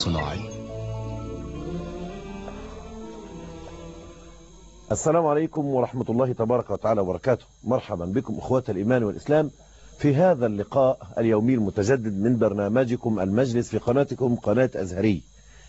صناعي السلام عليكم ورحمة الله تبارك وتعالى وبركاته مرحبا بكم أخوة الإيمان والإسلام في هذا اللقاء اليومي المتجدد من برنامجكم المجلس في قناتكم قناة أزهري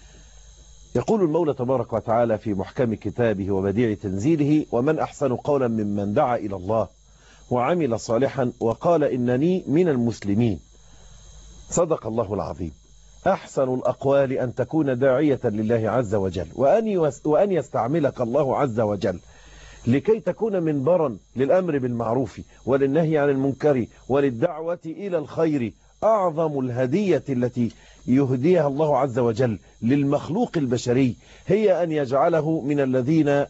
يقول المولى تبارك وتعالى في محكم كتابه وبديع تنزيله ومن أحسن قولا ممن دعا إلى الله وعمل صالحا وقال إنني من المسلمين صدق الله العظيم أحسن الأقوال أن تكون داعية لله عز وجل وأن, وأن يستعملك الله عز وجل لكي تكون منبرا للأمر بالمعروف وللنهي عن المنكر وللدعوة إلى الخير أعظم الهدية التي يهديها الله عز وجل للمخلوق البشري هي أن يجعله من الذين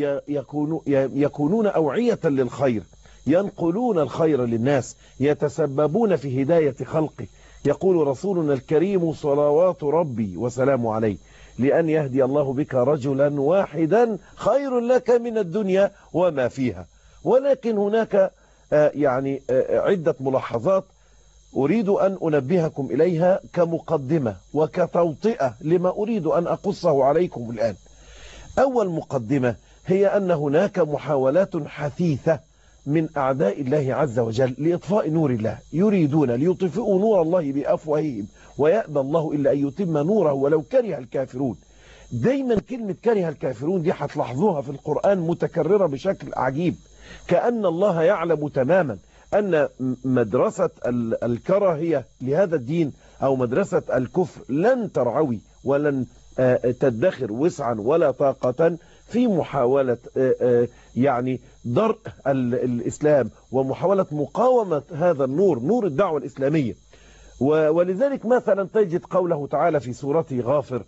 يكونون أوعية للخير ينقلون الخير للناس يتسببون في هداية خلقه يقول رسولنا الكريم صلوات ربي وسلام عليه لأن يهدي الله بك رجلا واحدا خير لك من الدنيا وما فيها ولكن هناك يعني عدة ملاحظات أريد أن أنبهكم إليها كمقدمة وكتوطئة لما أريد أن أقصه عليكم الآن أول مقدمة هي أن هناك محاولات حثيثة من أعداء الله عز وجل لإطفاء نور الله يريدون ليطفئوا نور الله بأفواههم ويأبى الله إلا أن يتم نوره ولو كره الكافرون دايما كلمة كره الكافرون دي هتلاحظوها في القرآن متكررة بشكل عجيب كأن الله يعلم تماما أن مدرسة الكراهية لهذا الدين أو مدرسة الكفر لن ترعوي ولن تدخر وسعا ولا طاقة في محاولة يعني درء الإسلام ومحاولة مقاومة هذا النور نور الدعوة الإسلامية ولذلك مثلا تجد قوله تعالى في سورة غافر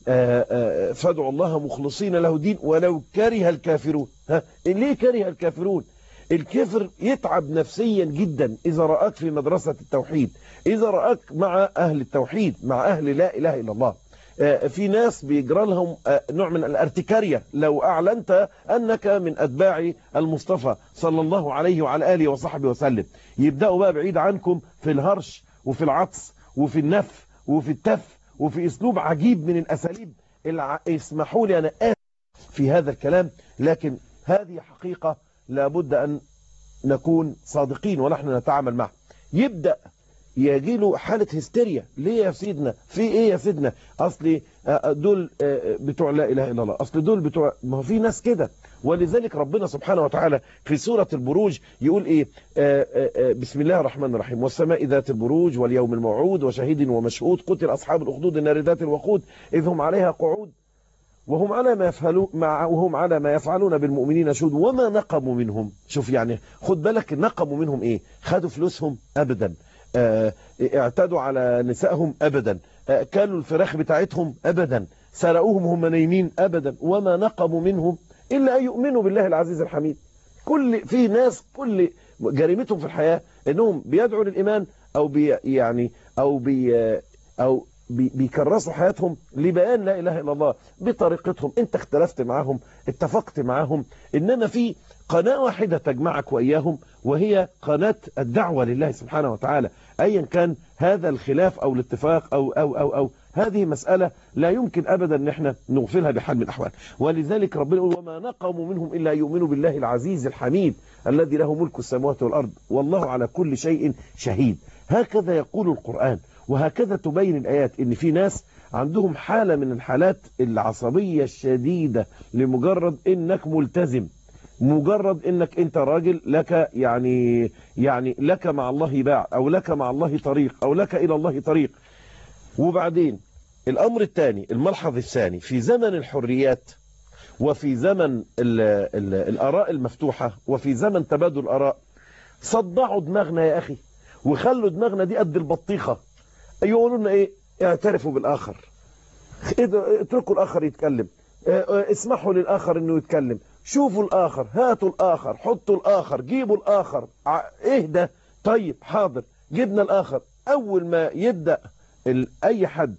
فادعوا الله مخلصين له دين ولو كره الكافرون ها ليه كره الكافرون الكفر يتعب نفسيا جدا إذا رأك في مدرسة التوحيد إذا رأك مع أهل التوحيد مع أهل لا إله إلا الله في ناس بيجرى لهم نوع من الارتكارية لو أعلنت أنك من أتباع المصطفى صلى الله عليه وعلى آله وصحبه وسلم يبدأوا بقى بعيد عنكم في الهرش وفي العطس وفي النف وفي التف وفي أسلوب عجيب من الأساليب الع... اسمحوا لي أنا آسف في هذا الكلام لكن هذه حقيقة لابد أن نكون صادقين ونحن نتعامل معه يبدأ يجي له حالة هستيريا ليه يا سيدنا في ايه يا سيدنا اصلي دول بتوع لا اله الا الله اصل دول بتوع ما هو في ناس كده ولذلك ربنا سبحانه وتعالى في سورة البروج يقول ايه بسم الله الرحمن الرحيم والسماء ذات البروج واليوم الموعود وشهيد ومشهود قتل اصحاب الاخدود النار ذات الوقود اذ هم عليها قعود وهم على ما يفعلون مع وهم على ما يفعلون بالمؤمنين شهود وما نقموا منهم شوف يعني خد بالك نقموا منهم ايه خدوا فلوسهم ابدا اعتدوا على نسائهم ابدا كانوا الفراخ بتاعتهم ابدا سرقوهم هم نايمين ابدا وما نقموا منهم الا ان يؤمنوا بالله العزيز الحميد كل في ناس كل جريمتهم في الحياة انهم بيدعوا للايمان او بي يعني او بي او بي بيكرسوا حياتهم لبيان لا اله الا الله بطريقتهم انت اختلفت معاهم اتفقت معاهم انما في قناة واحدة تجمعك وإياهم وهي قناة الدعوة لله سبحانه وتعالى أيا كان هذا الخلاف أو الاتفاق أو, أو, أو, أو هذه مسألة لا يمكن أبدا أن احنا نغفلها بحال من الأحوال ولذلك ربنا يقول وما نقموا منهم إلا يؤمنوا بالله العزيز الحميد الذي له ملك السماوات والأرض والله على كل شيء شهيد هكذا يقول القرآن وهكذا تبين الآيات إن في ناس عندهم حالة من الحالات العصبية الشديدة لمجرد إنك ملتزم مجرد انك انت راجل لك يعني يعني لك مع الله باع او لك مع الله طريق او لك الى الله طريق وبعدين الامر الثاني الملحظ الثاني في زمن الحريات وفي زمن ال ال الاراء المفتوحة وفي زمن تبادل الاراء صدعوا دماغنا يا اخي وخلوا دماغنا دي قد البطيخة يقولوا لنا ايه اعترفوا بالاخر اتركوا الاخر يتكلم اسمحوا للاخر انه يتكلم شوفوا الآخر هاتوا الآخر حطوا الآخر جيبوا الآخر ايه ده طيب حاضر جبنا الآخر أول ما يبدأ أي حد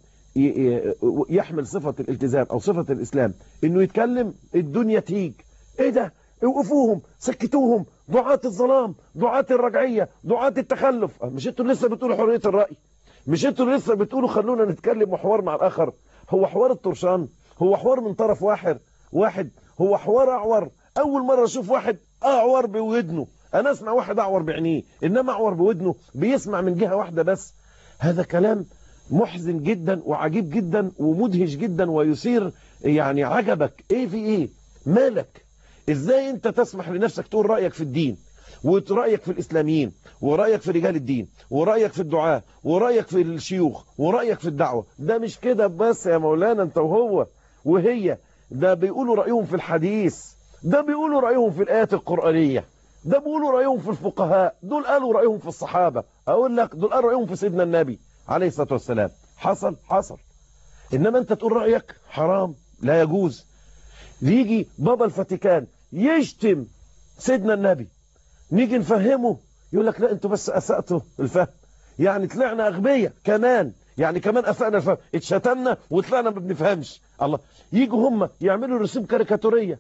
يحمل صفة الالتزام أو صفة الإسلام إنه يتكلم الدنيا تيج ايه ده اوقفوهم سكتوهم دعاة الظلام دعاة الرجعية دعاة التخلف مش انتوا لسه بتقولوا حرية الرأي مش انتوا لسه بتقولوا خلونا نتكلم وحوار مع الآخر هو حوار الطرشان هو حوار من طرف واحد واحد هو حوار اعور اول مرة اشوف واحد اعور بودنه انا اسمع واحد اعور بعينيه انما اعور بودنه بيسمع من جهة واحدة بس هذا كلام محزن جدا وعجيب جدا ومدهش جدا ويثير يعني عجبك ايه في ايه مالك ازاي انت تسمح لنفسك تقول رأيك في الدين ورأيك في الإسلاميين ورأيك في رجال الدين ورأيك في الدعاء ورأيك في الشيوخ ورأيك في الدعوة ده مش كده بس يا مولانا انت وهو وهي ده بيقولوا رأيهم في الحديث ده بيقولوا رأيهم في الآيات القرآنية ده بيقولوا رأيهم في الفقهاء دول قالوا رأيهم في الصحابة أقول لك دول قالوا رأيهم في سيدنا النبي عليه الصلاة والسلام حصل حصل إنما أنت تقول رأيك حرام لا يجوز يجي بابا الفاتيكان يشتم سيدنا النبي نيجي نفهمه يقول لك لا انتوا بس اسأتوا الفهم يعني طلعنا اغبياء كمان يعني كمان اسأنا الفهم اتشتمنا وطلعنا ما بنفهمش الله يجوا هم يعملوا رسوم كاريكاتوريه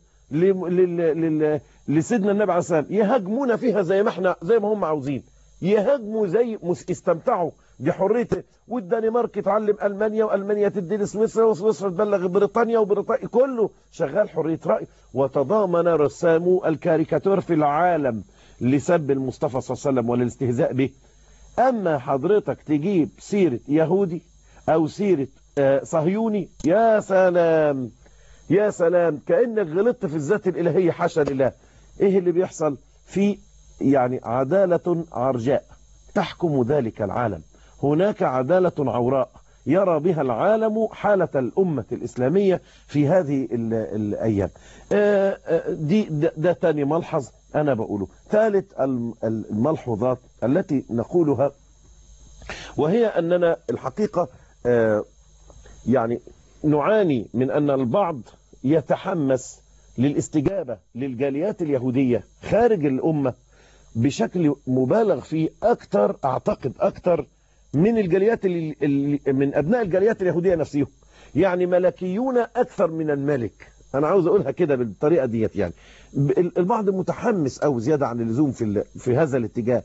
لسيدنا النبي عليه السلام يهاجمونا فيها زي ما احنا زي ما هم عاوزين يهاجموا زي استمتعوا بحريه والدنمارك تعلم المانيا والمانيا تدي لسويسرا وسويسرا تبلغ بريطانيا وبريطانيا كله شغال حريه راي وتضامن رسامو الكاريكاتور في العالم لسب المصطفى صلى الله عليه وسلم وللاستهزاء به اما حضرتك تجيب سيره يهودي او سيره صهيوني يا سلام يا سلام كانك غلطت في الذات الالهيه حاشا لله ايه اللي بيحصل في يعني عداله عرجاء تحكم ذلك العالم هناك عدالة عوراء يرى بها العالم حالة الأمة الإسلامية في هذه الأيام دي ده, ده تاني ملحظ أنا بقوله ثالث الملحوظات التي نقولها وهي أننا الحقيقة يعني نعاني من أن البعض يتحمس للاستجابة للجاليات اليهودية خارج الأمة بشكل مبالغ فيه أكتر أعتقد أكتر من الجاليات اللي من أبناء الجاليات اليهودية نفسهم يعني ملكيون أكثر من الملك أنا عاوز أقولها كده بالطريقة ديت يعني البعض متحمس أو زيادة عن اللزوم في في هذا الاتجاه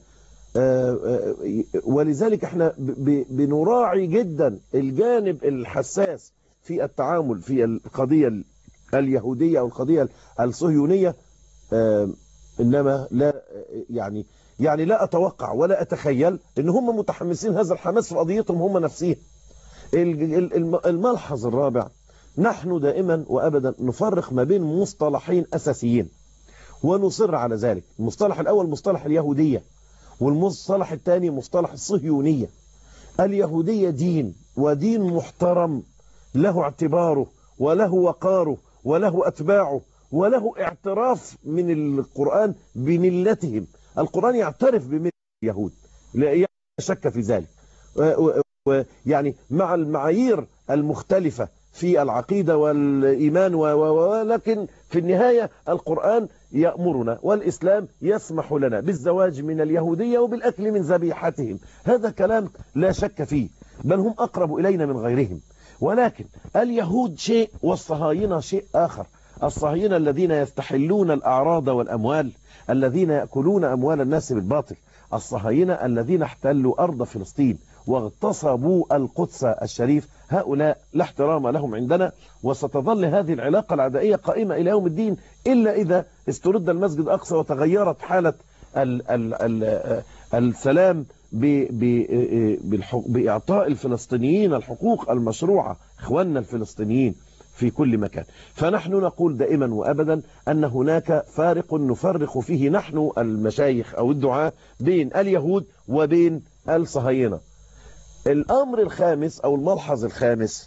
ولذلك احنا بنراعي جدا الجانب الحساس في التعامل في القضية اليهودية أو القضية الصهيونية إنما لا يعني يعني لا أتوقع ولا أتخيل إن هم متحمسين هذا الحماس في قضيتهم هم نفسهم الملحظ الرابع نحن دائما وأبدا نفرق ما بين مصطلحين أساسيين ونصر على ذلك المصطلح الأول مصطلح اليهودية والمصطلح الثاني مصطلح الصهيونية اليهودية دين ودين محترم له اعتباره وله وقاره وله أتباعه وله اعتراف من القرآن بملتهم القرآن يعترف بملة اليهود لا شك في ذلك يعني مع المعايير المختلفة في العقيدة والإيمان ولكن في النهاية القرآن يأمرنا والإسلام يسمح لنا بالزواج من اليهودية وبالأكل من ذبيحتهم هذا كلام لا شك فيه بل هم أقرب إلينا من غيرهم ولكن اليهود شيء والصهاينة شيء آخر الصهاينة الذين يستحلون الأعراض والأموال الذين يأكلون أموال الناس بالباطل الصهاينة الذين احتلوا أرض فلسطين واغتصبوا القدس الشريف هؤلاء لا احترام لهم عندنا وستظل هذه العلاقة العدائية قائمة إلى يوم الدين إلا إذا استرد المسجد الأقصى وتغيرت حالة ال ال ال السلام بإعطاء الفلسطينيين الحقوق المشروعة إخواننا الفلسطينيين في كل مكان فنحن نقول دائما وأبدا أن هناك فارق نفرق فيه نحن المشايخ أو الدعاء بين اليهود وبين الصهاينة الأمر الخامس أو الملحظ الخامس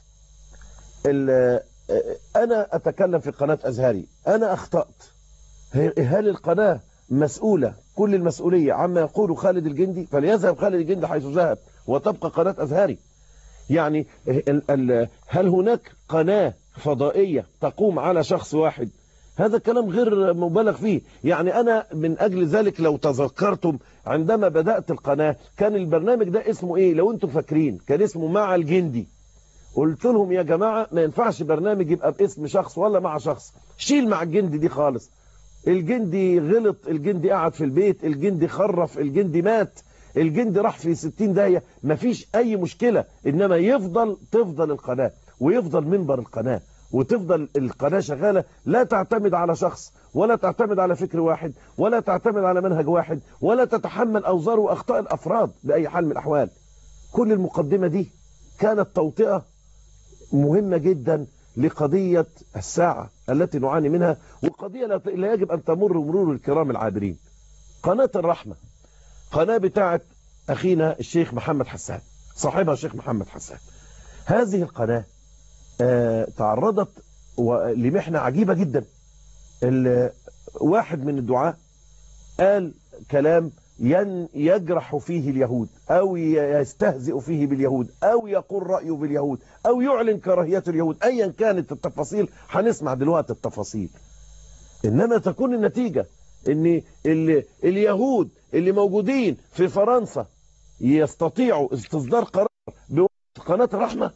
أنا أتكلم في قناة أزهري أنا أخطأت هل القناة مسؤولة كل المسؤولية عما يقول خالد الجندي فليذهب خالد الجندي حيث ذهب وتبقى قناة أزهري يعني هل هناك قناة فضائية تقوم على شخص واحد هذا كلام غير مبالغ فيه يعني أنا من أجل ذلك لو تذكرتم عندما بدأت القناة كان البرنامج ده اسمه إيه لو أنتم فاكرين كان اسمه مع الجندي قلت لهم يا جماعة ما ينفعش برنامج يبقى باسم شخص ولا مع شخص شيل مع الجندي دي خالص الجندي غلط الجندي قعد في البيت الجندي خرف الجندي مات الجندي راح في 60 داهية مفيش أي مشكلة إنما يفضل تفضل القناة ويفضل منبر القناة وتفضل القناة شغالة لا تعتمد على شخص ولا تعتمد على فكر واحد ولا تعتمد على منهج واحد ولا تتحمل أوزار وأخطاء الأفراد بأي حال من الأحوال كل المقدمة دي كانت توطئة مهمة جدا لقضية الساعة التي نعاني منها وقضية لا يجب أن تمر مرور الكرام العابرين قناة الرحمة قناة بتاعت أخينا الشيخ محمد حسان صاحبها الشيخ محمد حسان هذه القناة آه تعرضت لمحنة عجيبة جدا واحد من الدعاء قال كلام يجرح فيه اليهود أو يستهزئ فيه باليهود أو يقول رأيه باليهود أو يعلن كراهية اليهود أيا كانت التفاصيل هنسمع دلوقتي التفاصيل إنما تكون النتيجة ان اللي اليهود اللي موجودين في فرنسا يستطيعوا استصدار قرار بقناة الرحمة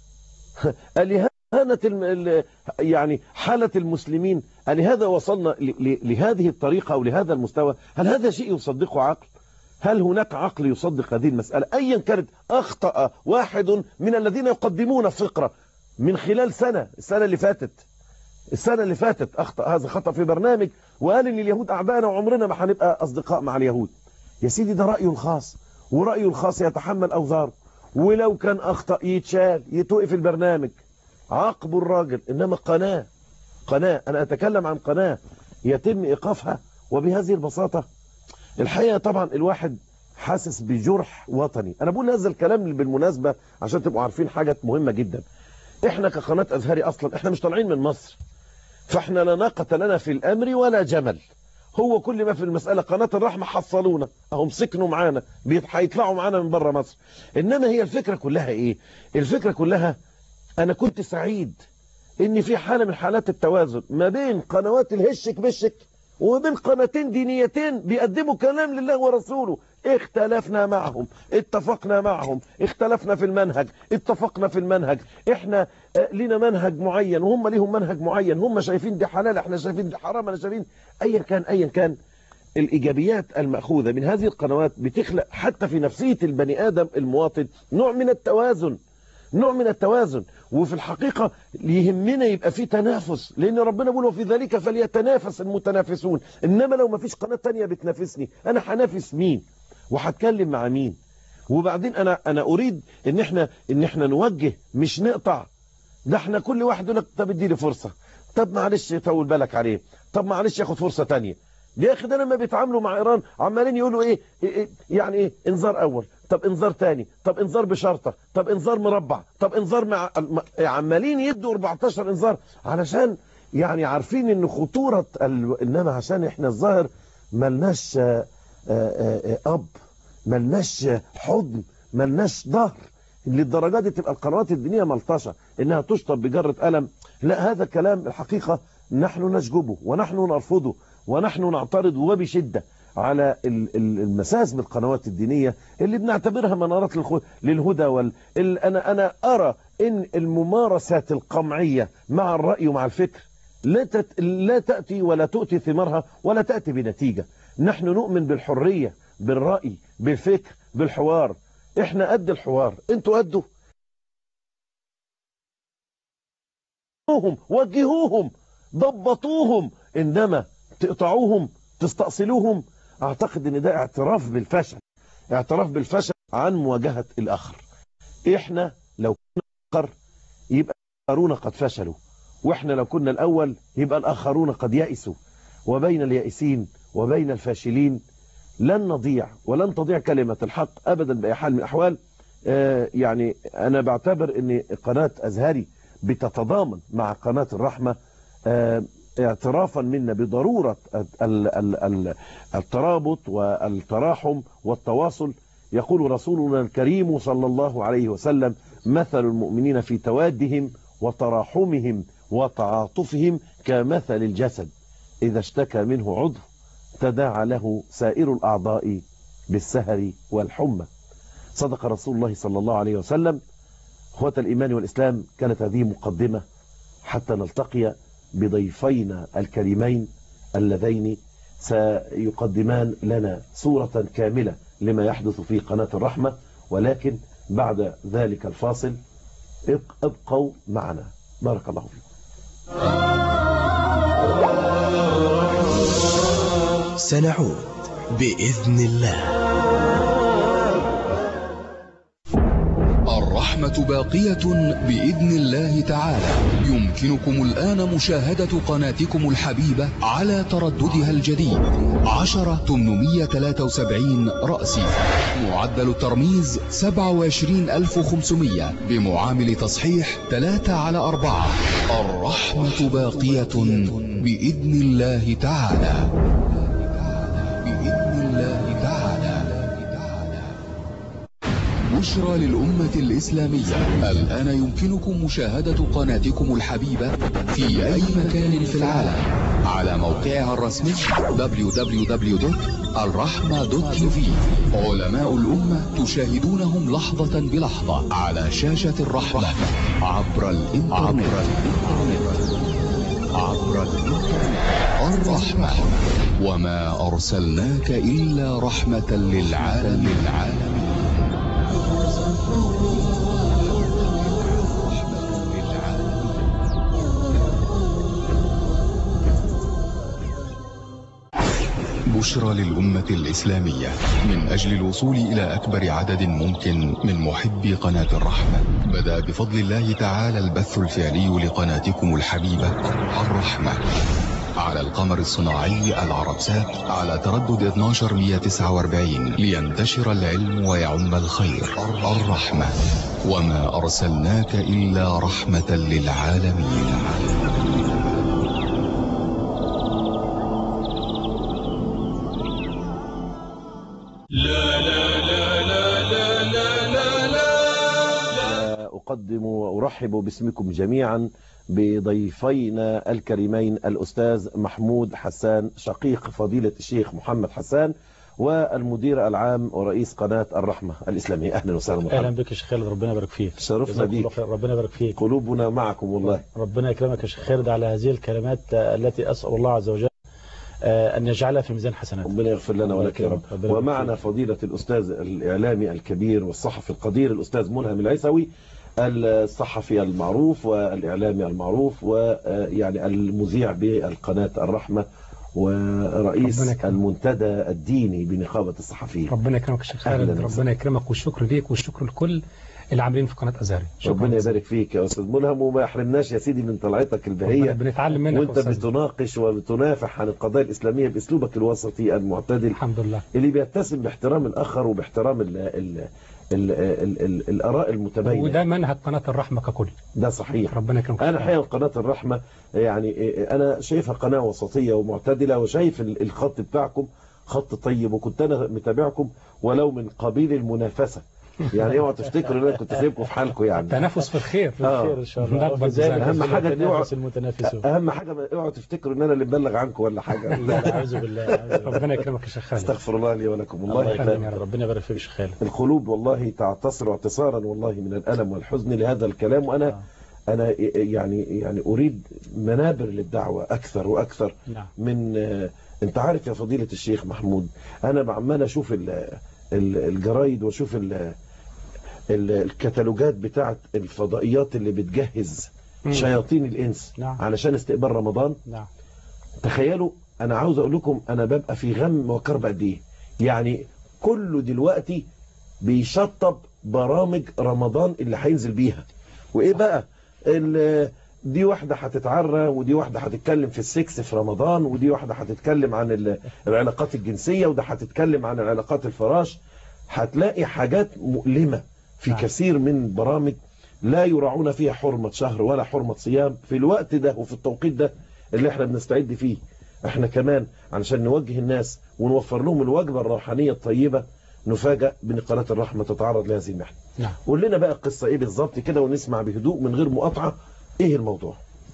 ألهانة الم... يعني حالة المسلمين ألهذا وصلنا ل... لهذه الطريقة أو لهذا المستوى هل هذا شيء يصدقه عقل هل هناك عقل يصدق هذه المسألة أيا كانت أخطأ واحد من الذين يقدمون الفقرة من خلال سنة السنة اللي فاتت السنة اللي فاتت أخطأ هذا خطأ في برنامج وقال ان اليهود أعداءنا وعمرنا ما هنبقى أصدقاء مع اليهود يا سيدي ده رأيه الخاص ورأيه الخاص يتحمل أوزاره ولو كان أخطأ يتشال يتوقف البرنامج عاقبوا الراجل إنما قناة قناة أنا أتكلم عن قناة يتم إيقافها وبهذه البساطة الحقيقة طبعا الواحد حاسس بجرح وطني أنا بقول هذا الكلام بالمناسبة عشان تبقوا عارفين حاجة مهمة جدا إحنا كقناة أزهري أصلا إحنا مش طالعين من مصر فاحنا لا ناقة لنا في الأمر ولا جمل هو كل ما في المسألة قناة الرحمة حصلونا اهم سكنوا معانا هيطلعوا معانا من بره مصر إنما هي الفكرة كلها إيه الفكرة كلها أنا كنت سعيد إن في حالة من حالات التوازن ما بين قنوات الهشك بشك وبين قناتين دينيتين بيقدموا كلام لله ورسوله اختلفنا معهم اتفقنا معهم اختلفنا في المنهج اتفقنا في المنهج احنا لنا منهج معين وهم ليهم منهج معين هم شايفين دي حلال احنا شايفين دي حرام انا شايفين ايا كان ايا كان الايجابيات المأخوذة من هذه القنوات بتخلق حتى في نفسية البني ادم المواطن نوع من التوازن نوع من التوازن وفي الحقيقة يهمنا يبقى في تنافس لأن ربنا بيقول وفي ذلك فليتنافس المتنافسون إنما لو ما فيش قناة تانية بتنافسني أنا هنافس مين وهتكلم مع مين وبعدين أنا أنا أريد إن إحنا إن إحنا نوجه مش نقطع ده إحنا كل واحد يقول لك طب اديني فرصة طب معلش طول بالك عليه طب معلش ياخد فرصة تانية يا اخي ده لما بيتعاملوا مع ايران عمالين يقولوا ايه, إيه, إيه يعني ايه انذار اول طب انذار تاني طب انذار بشرطة طب انذار مربع طب انذار مع عمالين يدوا 14 انذار علشان يعني عارفين ان خطورة ال... انما عشان احنا الظاهر ملناش آآ آآ اب ملناش حضن ملناش ظهر للدرجات دي تبقى القنوات الدينية ملطشة انها تشطب بجرة قلم لا هذا كلام الحقيقة نحن نشجبه ونحن نرفضه ونحن نعترض وبشدة على المساس بالقنوات الدينية اللي بنعتبرها منارات للهدى وال... أنا, أنا أرى إن الممارسات القمعية مع الرأي ومع الفكر لا, تت... لا تأتي ولا تؤتي ثمارها ولا تأتي بنتيجة نحن نؤمن بالحرية بالرأي بالفكر بالحوار احنا قد الحوار انتوا قدوا وجهوهم ضبطوهم انما تقطعوهم تستأصلوهم اعتقد ان ده اعتراف بالفشل اعتراف بالفشل عن مواجهة الاخر احنا لو كنا الاخر يبقى الاخرون قد فشلوا واحنا لو كنا الاول يبقى الاخرون قد يأسوا وبين اليائسين وبين الفاشلين لن نضيع ولن تضيع كلمة الحق ابدا باي حال من الاحوال آه يعني انا بعتبر ان قناة ازهري بتتضامن مع قناة الرحمة آه اعترافا منا بضرورة الترابط والتراحم والتواصل يقول رسولنا الكريم صلى الله عليه وسلم مثل المؤمنين في توادهم وتراحمهم وتعاطفهم كمثل الجسد إذا اشتكى منه عضو تداعى له سائر الأعضاء بالسهر والحمى صدق رسول الله صلى الله عليه وسلم اخوة الإيمان والإسلام كانت هذه مقدمة حتى نلتقي بضيفينا الكريمين اللذين سيقدمان لنا صورة كاملة لما يحدث في قناة الرحمة ولكن بعد ذلك الفاصل ابق- ابقوا معنا بارك الله فيكم سنعود بإذن الله الرحمة باقية بإذن الله تعالى يمكنكم الآن مشاهدة قناتكم الحبيبة على ترددها الجديد عشرة 873 رأسي معدل الترميز 27500 بمعامل تصحيح 3 على 4 الرحمة باقية بإذن الله تعالى بإذن الله تعالى بشرى للأمة الإسلامية الآن يمكنكم مشاهدة قناتكم الحبيبة في أي مكان في العالم على موقعها الرسمي www.الرحمة.tv علماء الأمة تشاهدونهم لحظة بلحظة على شاشة الرحمة عبر الإنترنت عبر الإنترنت عبر الإنترنت الرحمة وما أرسلناك إلا رحمة للعالمين للعالمين بشرى للأمة الإسلامية من أجل الوصول إلى أكبر عدد ممكن من محبي قناة الرحمة بدأ بفضل الله تعالى البث الفعلي لقناتكم الحبيبة الرحمة على القمر الصناعي العربسات على تردد 12149 لينتشر العلم ويعم الخير الرحمة وما أرسلناك إلا رحمة للعالمين أقدم وأرحب باسمكم جميعا بضيفينا الكريمين الأستاذ محمود حسان شقيق فضيلة الشيخ محمد حسان والمدير العام ورئيس قناة الرحمة الإسلامية أهلا وسهلا اهلا مرحبا بك يا شيخ خالد ربنا يبارك فيك شرفنا جزاك الله بيك خير. ربنا يبارك فيك قلوبنا معكم والله ربنا يكرمك يا شيخ خالد على هذه الكلمات آه، التي اسال الله عز وجل آه، ان يجعلها في ميزان حسناتك ربنا يغفر لنا ولك يا رب ربنا يبارك ومعنا فيك. فضيلة الأستاذ الإعلامي الكبير والصحفي القدير الأستاذ ملهم العيسوي الصحفي المعروف والإعلامي المعروف ويعني المذيع بالقناة الرحمة ورئيس ربنا يكرمك. المنتدى الديني بنقابة الصحفيين ربنا يكرمك يا شيخ أهلاً خالد وسهلاً. ربنا يكرمك والشكر ليك والشكر لكل العاملين في قناة أزهري شكراً ربنا جزيلاً. يبارك فيك يا أستاذ ملهم وما يحرمناش يا سيدي من طلعتك ربنا البهية بنتعلم منك وانت يا أستاذ. بتناقش وبتنافح عن القضايا الإسلامية بأسلوبك الوسطي المعتدل الحمد لله اللي بيتسم باحترام الآخر وباحترام ال ال ال ال ال الآراء المتباينة وده منهج قناة الرحمة ككل ده صحيح ربنا يكرمك أنا حقيقة قناة الرحمة يعني أنا شايفها قناة وسطية ومعتدلة وشايف ال- الخط بتاعكم خط طيب وكنت أنا متابعكم ولو من قبيل المنافسة يعني اوعوا تفتكروا ان انا كنت سايبكم في حالكم يعني تنافس في الخير آه. خير ان شاء الله نقبل وفي ذلك بذلك. أهم حاجة المتنافس تنوع- المتنافسون اهم حاجه ما اوعوا تفتكروا ان انا اللي مبلغ عنكم ولا حاجه لا لا اعوذ بالله أعوذ بالله. ربنا يكرمك يا شيخ خالد استغفر الله لي ولكم الله والله يخليك. يكرمك ربنا يبارك فيك يا شيخ خالد القلوب والله تعتصر اعتصارا والله من الالم والحزن لهذا الكلام وانا آه. انا يعني يعني اريد منابر للدعوه اكثر واكثر نعم من آه، انت عارف يا فضيلة الشيخ محمود انا عمال اشوف ال- ال- الجرايد واشوف ال- ال- الكتالوجات بتاعت الفضائيات اللي بتجهز مم. شياطين الانس نعم. علشان استقبال رمضان نعم تخيلوا انا عاوز اقول لكم انا ببقى في غم وكرب قد ايه يعني كله دلوقتي بيشطب برامج رمضان اللي هينزل بيها وايه بقى ال- دي واحدة هتتعرى ودي واحدة هتتكلم في السكس في رمضان ودي واحدة هتتكلم عن ال- العلاقات الجنسية وده هتتكلم عن العلاقات الفراش هتلاقي حاجات مؤلمة في نعم. كثير من برامج لا يراعون فيها حرمة شهر ولا حرمة صيام في الوقت ده وفي التوقيت ده اللي احنا بنستعد فيه احنا كمان علشان نوجه الناس ونوفر لهم الوجبة الروحانية الطيبة نفاجأ بان قناة الرحمة تتعرض لهذه المحنة نعم قول لنا بقى القصة ايه بالظبط كده ونسمع بهدوء من غير مقاطعة ايه الموضوع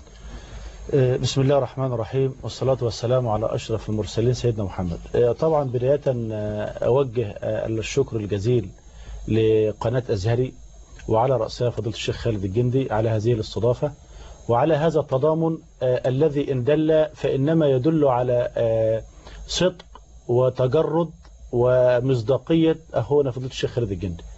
آه، بسم الله الرحمن الرحيم والصلاة والسلام على أشرف المرسلين سيدنا محمد آه، طبعا بداية آه، أوجه آه، الشكر الجزيل لقناة أزهري وعلى رأسها فضيلة الشيخ خالد الجندي على هذه الاستضافة وعلى هذا التضامن آه، الذي إن دل فإنما يدل على آه، صدق وتجرد ومصداقية أخونا فضيلة الشيخ خالد الجندي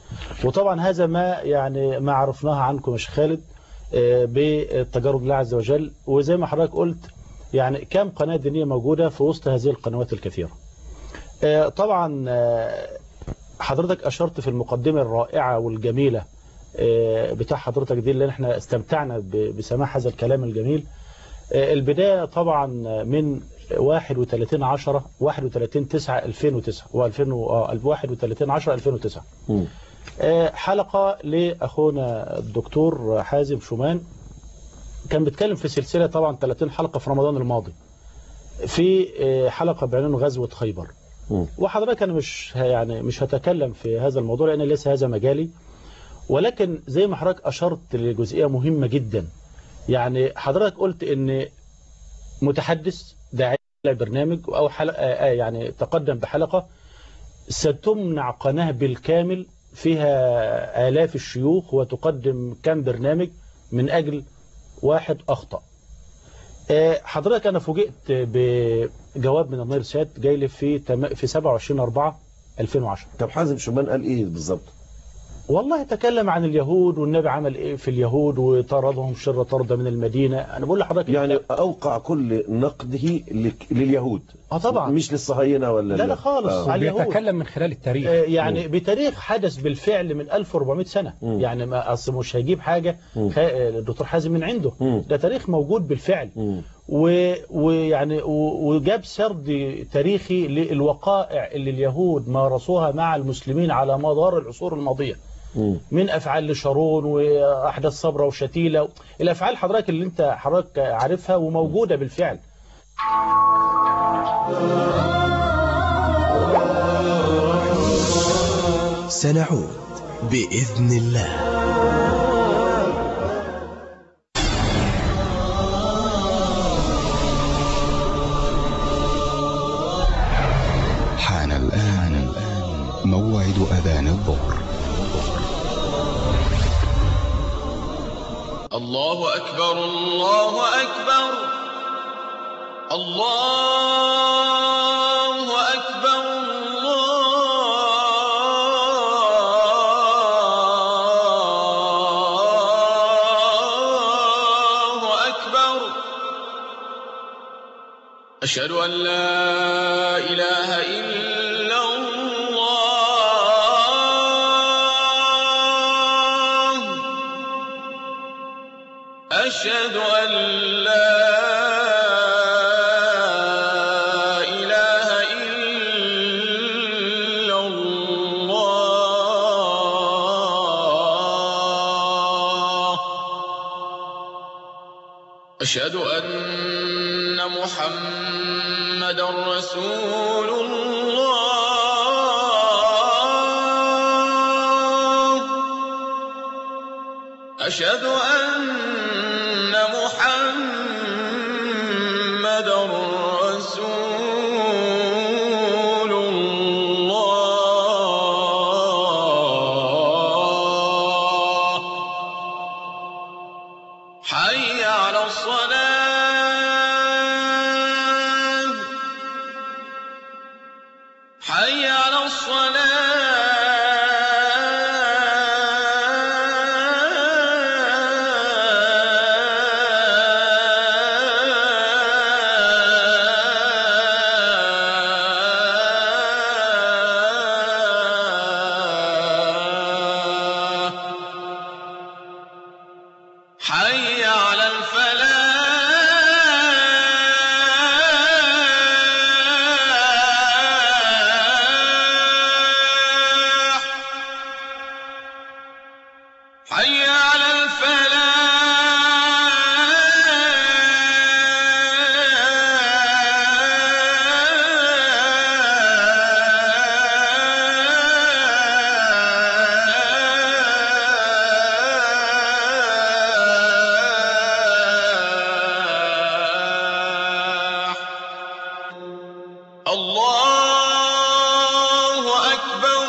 وطبعا هذا ما يعني ما عرفناه عنكم يا شيخ خالد آه، بالتجارب الله عز وجل وزي ما حضرتك قلت يعني كم قناة دينية موجودة في وسط هذه القنوات الكثيرة آه، طبعا آه، حضرتك أشرت في المقدمة الرائعة والجميلة آه، بتاع حضرتك دي اللي احنا استمتعنا ب- بسماع هذا الكلام الجميل آه، البداية طبعا من 31 10 31 9 2009 و2000 31 10 2009 مم. آه، حلقة لأخونا الدكتور حازم شومان كان بيتكلم في سلسلة طبعا 30 حلقة في رمضان الماضي في آه، حلقة بعنوان غزوة خيبر مم. وحضرتك أنا مش ه- يعني مش هتكلم في هذا الموضوع لأن ليس هذا مجالي ولكن زي ما حضرتك أشرت لجزئية مهمة جدا يعني حضرتك قلت إن متحدث داعية برنامج أو حلقة آه، آه، يعني تقدم بحلقة ستمنع قناة بالكامل فيها آلاف الشيوخ وتقدم كم برنامج من أجل واحد أخطأ آه، حضرتك أنا فوجئت بجواب من النير سات جاي لي في تم- في 27 4 2010 طب حازم شومان قال ايه بالظبط والله تكلم عن اليهود والنبي عمل ايه في اليهود وطردهم شر طرد من المدينة انا بقول لحضرتك يعني اوقع كل نقده لك- لليهود اه طبعا مش للصهاينه ولا لا لا خالص آه. على اليهود بيتكلم من خلال التاريخ آه، يعني بتاريخ حدث بالفعل من 1400 سنة مم. يعني ما اصل مش هيجيب حاجة مم. خ- آه، الدكتور حازم من عنده مم. ده تاريخ موجود بالفعل مم. و- ويعني و- وجاب سرد تاريخي للوقائع اللي اليهود مارسوها مع المسلمين على مدار العصور الماضية مم. من افعال لشارون واحداث صبرا وشتيله الافعال حضرتك اللي انت حضرتك عارفها وموجوده بالفعل سنعود بإذن الله حان الآن موعد أذان الظهر الله أكبر الله أكبر الله أكبر الله أكبر أشهد أن لا إله إلا الله أشهد أن لا إله إلا الله أشهد أن محمد رسول الله أشهد أن محمد رسول الله حي على الصلاة حي على الصلاة حي على الفلاح حي على الفلاح الله أكبر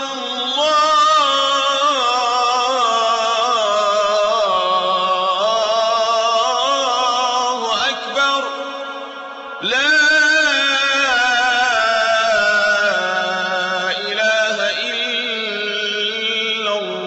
الله أكبر لا إله إلا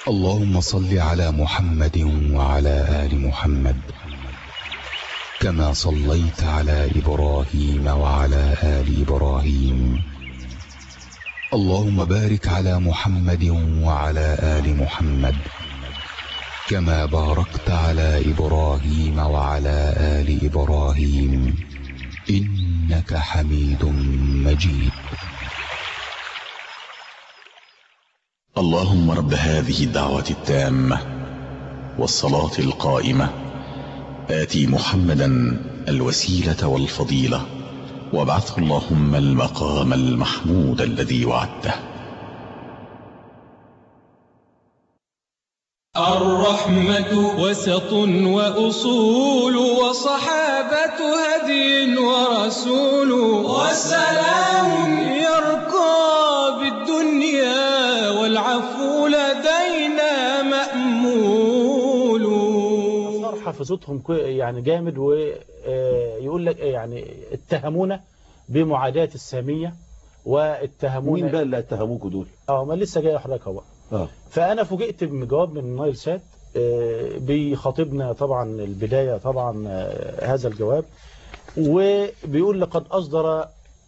اللهم صل على محمد وعلى آل محمد كما صليت على إبراهيم وعلى آل إبراهيم اللهم بارك على محمد وعلى آل محمد كما باركت على إبراهيم وعلى آل إبراهيم إنك حميد مجيد اللهم رب هذه الدعوة التامة والصلاة القائمة آتي محمدا الوسيلة والفضيلة وابعثه اللهم المقام المحمود الذي وعدته الرحمة وسط وأصول وصحابة هدي ورسول وسلام يرقى بالدنيا والعفو لدينا مأمول صار حافظتهم كو- يعني جامد ويقول لك يعني اتهمونا بمعاداة السامية واتهمونا مين بقى اللي اتهموكوا دول اه ما لسه جاي حضرتك اهو اه فانا فوجئت بجواب من نايل سات آه، بيخاطبنا طبعا البدايه طبعا آه، هذا الجواب وبيقول لقد اصدر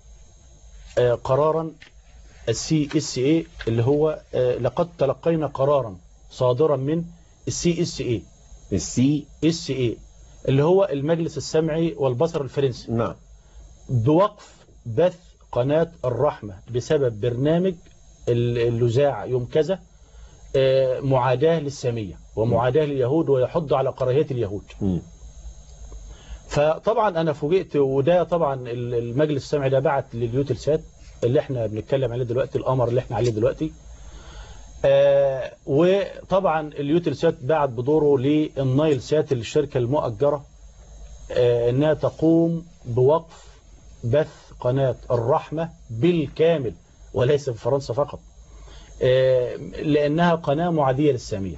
آه، قرارا السي اس اي اللي هو آه، لقد تلقينا قرارا صادرا من السي اس اي السي اس اي اللي هو المجلس السمعي والبصر الفرنسي نعم بوقف بث قناة الرحمة بسبب برنامج ال- اللي ذاع يوم كذا آه، معاداة للسامية ومعاداة لليهود ويحض على كراهية اليهود مم. فطبعا أنا فوجئت وده طبعا ال- المجلس السمعي ده بعت لليوتلسات اللي احنا بنتكلم عليه دلوقتي القمر اللي احنا عليه دلوقتي آه، وطبعا اليوتلسات بعت بدوره للنايل سات الشركة المؤجرة آه، انها تقوم بوقف بث قناة الرحمة بالكامل وليس في فرنسا فقط آه، لأنها قناة معادية للسامية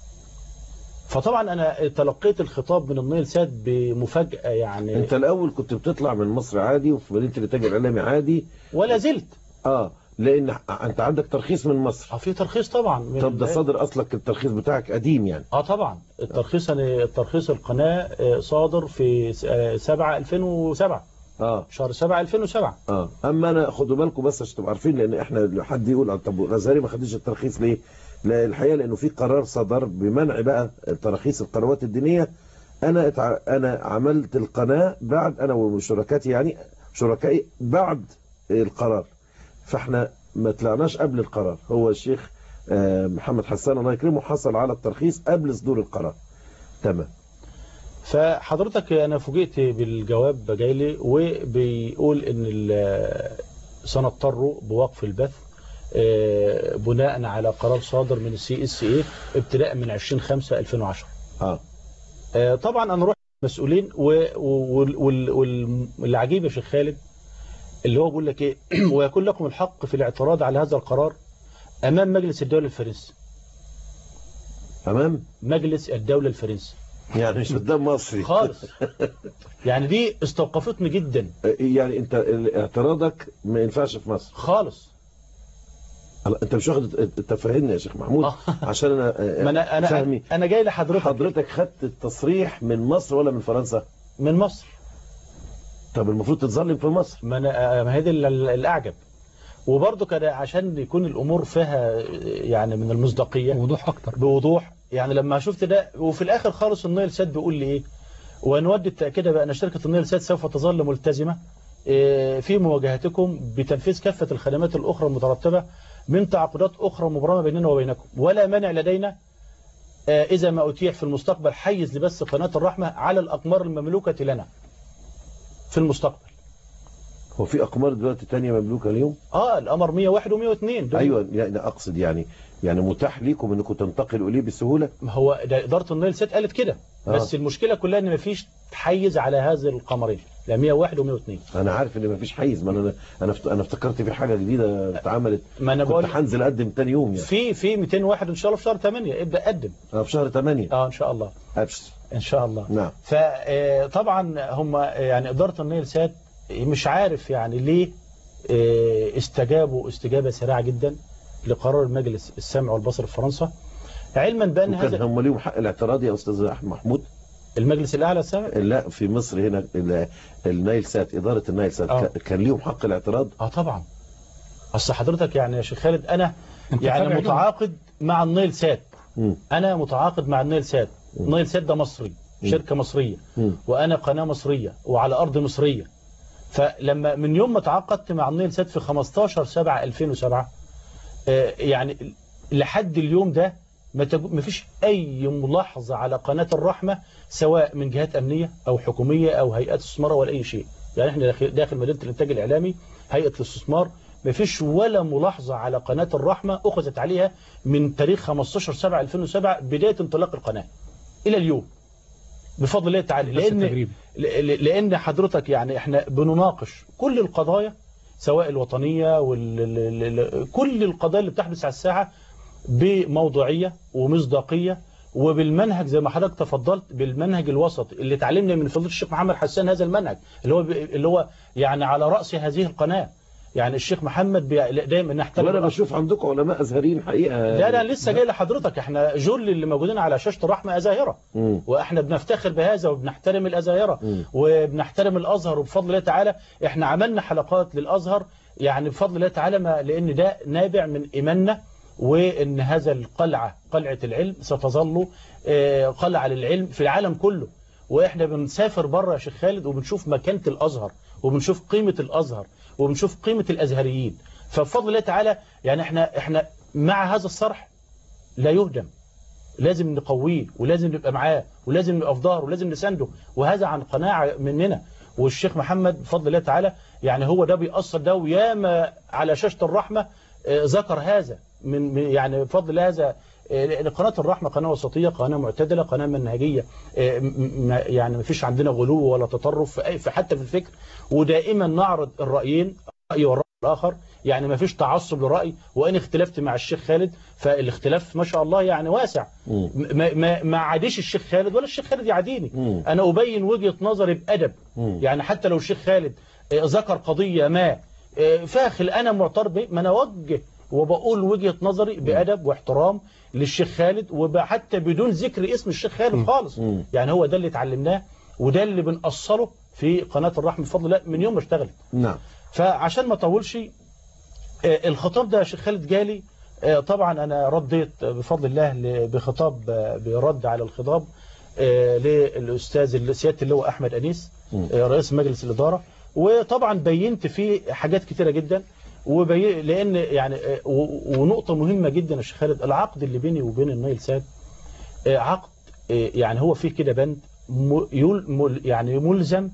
فطبعا أنا تلقيت الخطاب من النيل سات بمفاجأة يعني انت الاول كنت بتطلع من مصر عادي وفي مدينه الانتاج الاعلامي عادي ولا زلت اه لان انت عندك ترخيص من مصر اه في ترخيص طبعا من طب ده صادر اصلك الترخيص بتاعك قديم يعني اه طبعا الترخيص أنا الترخيص القناة آه، صادر في 7 2007 اه شهر 7 2007 اه اما انا خدوا بالكم بس عشان تبقوا عارفين لان احنا حد يقول آه، طب غزالي ما خدش الترخيص ليه؟ لا الحقيقه لانه في قرار صدر بمنع بقى تراخيص القنوات الدينيه انا اتع... انا عملت القناه بعد انا وشركاتي يعني شركائي بعد القرار فاحنا ما طلعناش قبل القرار هو الشيخ آه، محمد حسان الله يكرمه حصل على الترخيص قبل صدور القرار تمام فحضرتك انا فوجئت بالجواب جاي لي وبيقول ان ال- سنضطر بوقف البث آه، بناء على قرار صادر من السي اس اي ابتداء من 20 5 2010 اه آه، طبعا انا رحت مسؤولين والعجيب يا شيخ خالد اللي هو بيقول لك ايه ويكون لكم الحق في الاعتراض على هذا القرار امام مجلس الدوله الفرنسي تمام مجلس الدوله الفرنسي يعني مش قدام مصري خالص يعني دي استوقفتني جدا يعني انت اعتراضك ما ينفعش في مصر خالص انت مش واخد تفهمني يا شيخ محمود آه. عشان انا ما انا انا فهمي انا جاي لحضرتك حضرتك خدت التصريح من مصر ولا من فرنسا من مصر طب المفروض تتظلم في مصر ما انا ما هي دي ال- ال- الاعجب وبرضه كده عشان يكون الامور فيها يعني من المصداقيه وضوح اكتر بوضوح يعني لما شفت ده وفي الاخر خالص النيل سات بيقول لي ايه ونود التاكيد بان شركه النيل سات سوف تظل ملتزمه إيه، في مواجهتكم بتنفيذ كافه الخدمات الاخرى المترتبه من تعاقدات اخرى مبرمه بيننا وبينكم ولا مانع لدينا آه، اذا ما اتيح في المستقبل حيز لبث قناه الرحمه على الاقمار المملوكه لنا في المستقبل هو في اقمار دلوقتي تانية مملوكه اليوم اه القمر 101 و102 دول ايوه يعني اقصد يعني يعني متاح ليكم انكم تنتقلوا اليه بسهوله ما هو ده اداره النيل سات قالت كده آه. بس المشكله كلها ان مفيش تحيز على هذه القمرين لا 101 و102 انا عارف ان مفيش حيز ما انا انا افت- انا افتكرت في حاجه جديده اتعملت ما انا كنت بقول هنزل اقدم تاني يوم يعني في في 201 ان شاء الله في شهر 8 ابدا قدم آه، في شهر 8 اه ان شاء الله ابشر ان شاء الله نعم فطبعا هم يعني اداره النيل سات مش عارف يعني ليه آه، استجابوا استجابه سريعه جدا لقرار المجلس السمع والبصر في فرنسا علما بان وكان هذا هم ليهم حق الاعتراض يا استاذ احمد محمود المجلس الاعلى السابق لا في مصر هنا ال- النايل سات اداره النايل سات آه. كان- كان ليهم حق الاعتراض اه طبعا اصل حضرتك يعني يا شيخ خالد انا انت يعني تابع متعاقد مع النيل سات مم. انا متعاقد مع النيل سات النيل سات ده مصري شركه مصريه مم. وانا قناه مصريه وعلى ارض مصريه فلما من يوم ما تعاقدت مع النيل سات في 15 7 2007 آه، يعني لحد اليوم ده ما تج- ما فيش اي ملاحظه على قناه الرحمه سواء من جهات امنيه او حكوميه او هيئات استثمار ولا اي شيء يعني احنا داخل, داخل مدينه الانتاج الاعلامي هيئه الاستثمار ما فيش ولا ملاحظه على قناه الرحمه اخذت عليها من تاريخ 15 7 2007 بدايه انطلاق القناه الى اليوم بفضل الله تعالى بس لان التجريبي. ل- ل- لان حضرتك يعني احنا بنناقش كل القضايا سواء الوطنيه وال كل القضايا اللي بتحدث على الساحه بموضوعيه ومصداقيه وبالمنهج زي ما حضرتك تفضلت بالمنهج الوسط اللي اتعلمنا من فضيله الشيخ محمد حسان هذا المنهج اللي هو ب- اللي هو يعني على راس هذه القناه يعني الشيخ محمد بي- دايما نحترم وانا الأصل. بشوف عندكم علماء ازهريين حقيقه لا لا لسه جاي لحضرتك احنا جل اللي موجودين على شاشه الرحمه ازاهره مم. واحنا بنفتخر بهذا وبنحترم الازاهره مم. وبنحترم الازهر وبفضل الله تعالى احنا عملنا حلقات للازهر يعني بفضل الله تعالى ما لان ده نابع من ايماننا وان هذا القلعه قلعه العلم ستظل آه، قلعه للعلم في العالم كله واحنا بنسافر بره يا شيخ خالد وبنشوف مكانه الازهر وبنشوف قيمه الازهر وبنشوف قيمه الازهريين فبفضل الله تعالى يعني احنا احنا مع هذا الصرح لا يهدم لازم نقويه ولازم نبقى معاه ولازم نبقى في ظهره ولازم نسنده وهذا عن قناعة مننا والشيخ محمد بفضل الله تعالى يعني هو ده بيأثر ده وياما على شاشة الرحمة آه، ذكر هذا من من- يعني بفضل الله هذا آه، لأن قناة الرحمة قناة وسطية قناة معتدلة قناة منهجية آه، م- م- يعني ما فيش عندنا غلو ولا تطرف في أي- في حتى في الفكر ودائما نعرض الرأيين رأي والرأي الآخر يعني ما فيش تعصب لرأي وإن اختلفت مع الشيخ خالد فالاختلاف ما شاء الله يعني واسع مم. ما ما ما عاديش الشيخ خالد ولا الشيخ خالد يعاديني مم. انا ابين وجهة نظري بادب مم. يعني حتى لو الشيخ خالد آه، ذكر قضية ما آه، فاخل انا معترض به ما انا اوجه وبقول وجهة نظري بادب واحترام للشيخ خالد وحتى بدون ذكر اسم الشيخ خالد خالص مم. يعني هو ده اللي اتعلمناه وده اللي بنأصله في قناة الرحمة بفضل الله من يوم ما اشتغلت نعم فعشان ما اطولش آه، الخطاب ده يا شيخ خالد جالي آه، طبعا انا رديت بفضل الله ل- بخطاب آه، برد على الخطاب آه، للاستاذ سياده اللواء احمد انيس مم. آه، رئيس مجلس الاداره وطبعا بينت فيه حاجات كتيره جدا وبي... لان يعني آه، و- ونقطه مهمه جدا يا شيخ خالد العقد اللي بيني وبين النايل ساد آه، عقد آه، يعني هو فيه كده بند م- يل... مل... يعني ملزم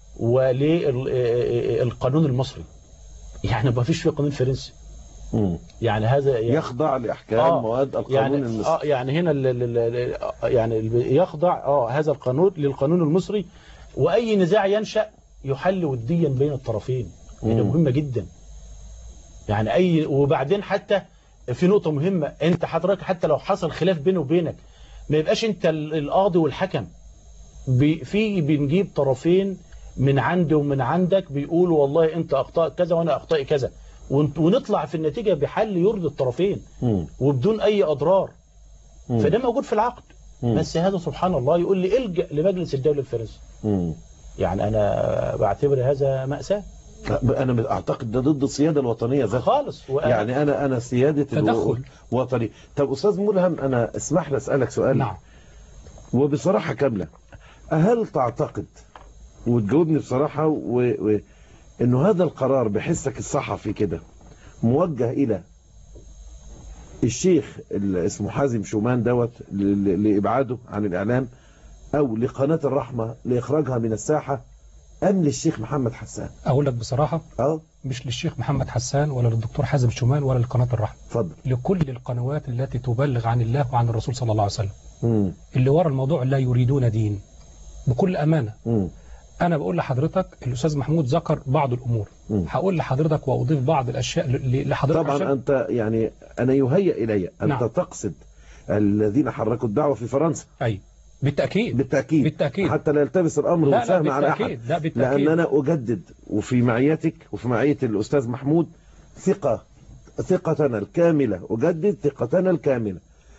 وللقانون المصري يعني ما فيش فيه قانون فرنسي مم. يعني هذا يعني يخضع لاحكام آه، مواد القانون يعني المصري اه يعني هنا ال ال ال يعني ال- يخضع اه هذا القانون للقانون المصري واي نزاع ينشا يحل وديا بين الطرفين ده مم. مهمه جدا يعني اي وبعدين حتى في نقطه مهمه انت حضرتك حتى لو حصل خلاف بيني وبينك ما يبقاش انت ال- القاضي والحكم بي- في بنجيب طرفين من عندي ومن عندك بيقولوا والله انت اخطاء كذا وانا اخطائي كذا ون- ونطلع في النتيجه بحل يرضي الطرفين مم. وبدون اي اضرار مم. فده موجود في العقد مم. بس هذا سبحان الله يقول لي الجا لمجلس الدوله الفرنسي مم. يعني انا بعتبر هذا ماساه انا اعتقد ده ضد السياده الوطنيه ذاتها خالص وأنا- يعني انا انا سياده تدخل. الوطني طب استاذ ملهم انا اسمح لي اسالك سؤال نعم وبصراحه كامله هل تعتقد وتجاوبني بصراحه و... و... انه هذا القرار بحسك الصحفي كده موجه الى الشيخ اللي اسمه حازم شومان دوت ل... ل... لابعاده عن الاعلام او لقناه الرحمه لاخراجها من الساحه ام للشيخ محمد حسان اقول لك بصراحه اه مش للشيخ محمد حسان ولا للدكتور حازم شومان ولا لقناه الرحمه اتفضل لكل القنوات التي تبلغ عن الله وعن الرسول صلى الله عليه وسلم مم. اللي ورا الموضوع لا يريدون دين بكل امانه مم. انا بقول لحضرتك الاستاذ محمود ذكر بعض الامور مم. هقول لحضرتك واضيف بعض الاشياء ل- ل- لحضرتك طبعا عشان- أنت يعني أنا يهيأ إلي أنت نعم. تقصد الذين حركوا الدعوة في فرنسا اي بالتاكيد بالتأكيد بالتأكيد. حتى لا يلتبس الأمر لا لا والفهم على أحد بالتاكيد لا بالتاكيد لأن أنا أجدد وفي معيتك وفي معية الأستاذ محمود ثقة ثقتنا الكاملة أجدد ثقتنا الكاملة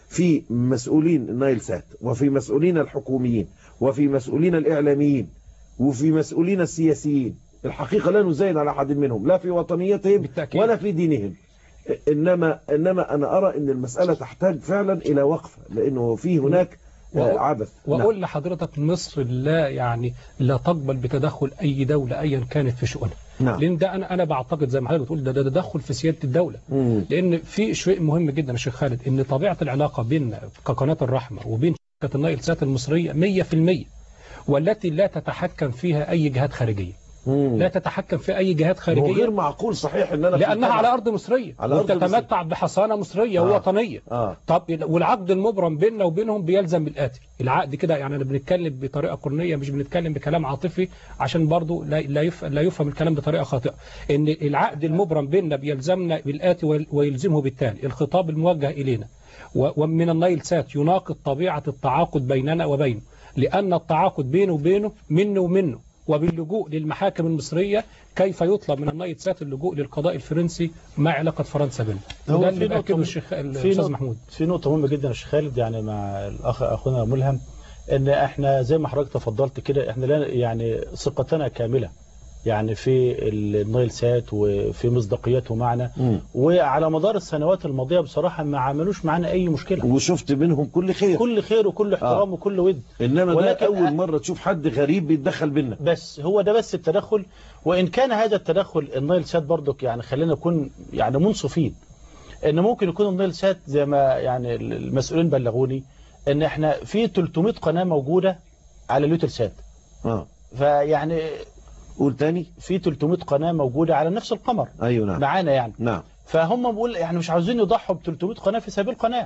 في مسؤولين النايل سات وفي مسؤولين الحكوميين وفي مسؤولين الإعلاميين وفي مسؤولين السياسيين الحقيقة لا نزايد على أحد منهم لا في وطنيتهم بالتأكيد. ولا في دينهم إنما, إنما أنا أرى أن المسألة تحتاج فعلا إلى وقفة لأنه في هناك وأ- آه، عبث واقول لحضرتك مصر لا يعني لا تقبل بتدخل اي دوله ايا كانت في شؤونها نعم. لان ده انا انا بعتقد زي ما حضرتك بتقول ده, ده تدخل في سياده الدوله مم. لان في شيء مهم جدا يا شيخ خالد ان طبيعه العلاقه بين كقناه الرحمه وبين شركه النايل سات المصريه 100% والتي لا تتحكم فيها اي جهات خارجيه مم. لا تتحكم في اي جهات هو خارجيه غير معقول صحيح ان انا في لانها القناة. على ارض مصريه على أرض وتتمتع بحصانه مصريه آه. ووطنيه اه طب والعقد المبرم بيننا وبينهم بيلزم بالآتي العقد كده يعني انا بنتكلم بطريقه قرنيه مش بنتكلم بكلام عاطفي عشان برضو لا لا يف- لا يفهم الكلام بطريقه خاطئه ان العقد المبرم بيننا بيلزمنا بالآتي ويل- ويلزمه بالتالي الخطاب الموجه الينا و- ومن النايل سات يناقض طبيعه التعاقد بيننا وبينه لان التعاقد بينه وبينه منه ومنه وباللجوء للمحاكم المصرية كيف يطلب من النايل سات اللجوء للقضاء الفرنسي ما علاقة فرنسا بنا هو وده في اللي نقطة بأكده م- الشيخ في الأستاذ نقطة- محمود في نقطة مهمة جدا يا شيخ خالد يعني مع الأخ أخونا ملهم إن إحنا زي ما حضرتك تفضلت كده إحنا لا يعني ثقتنا كاملة يعني في النايل سات وفي مصداقيته معنا مم. وعلى مدار السنوات الماضية بصراحة ما عملوش معنا أي مشكلة وشفت منهم كل خير كل خير وكل احترام وكل ود انما ده ولكن اول أ- مرة تشوف حد غريب بيتدخل بينا بس هو ده بس التدخل وإن كان هذا التدخل النايل سات برضك يعني خلينا نكون يعني منصفين ان ممكن يكون النايل سات زي ما يعني المسؤولين بلغوني ان احنا في 300 قناة موجودة على اليوتل سات اه فيعني قول تاني في 300 قناة موجودة على نفس القمر ايوه نعم معانا يعني نعم فهم بقول يعني مش عاوزين يضحوا ب 300 قناة في سبيل قناة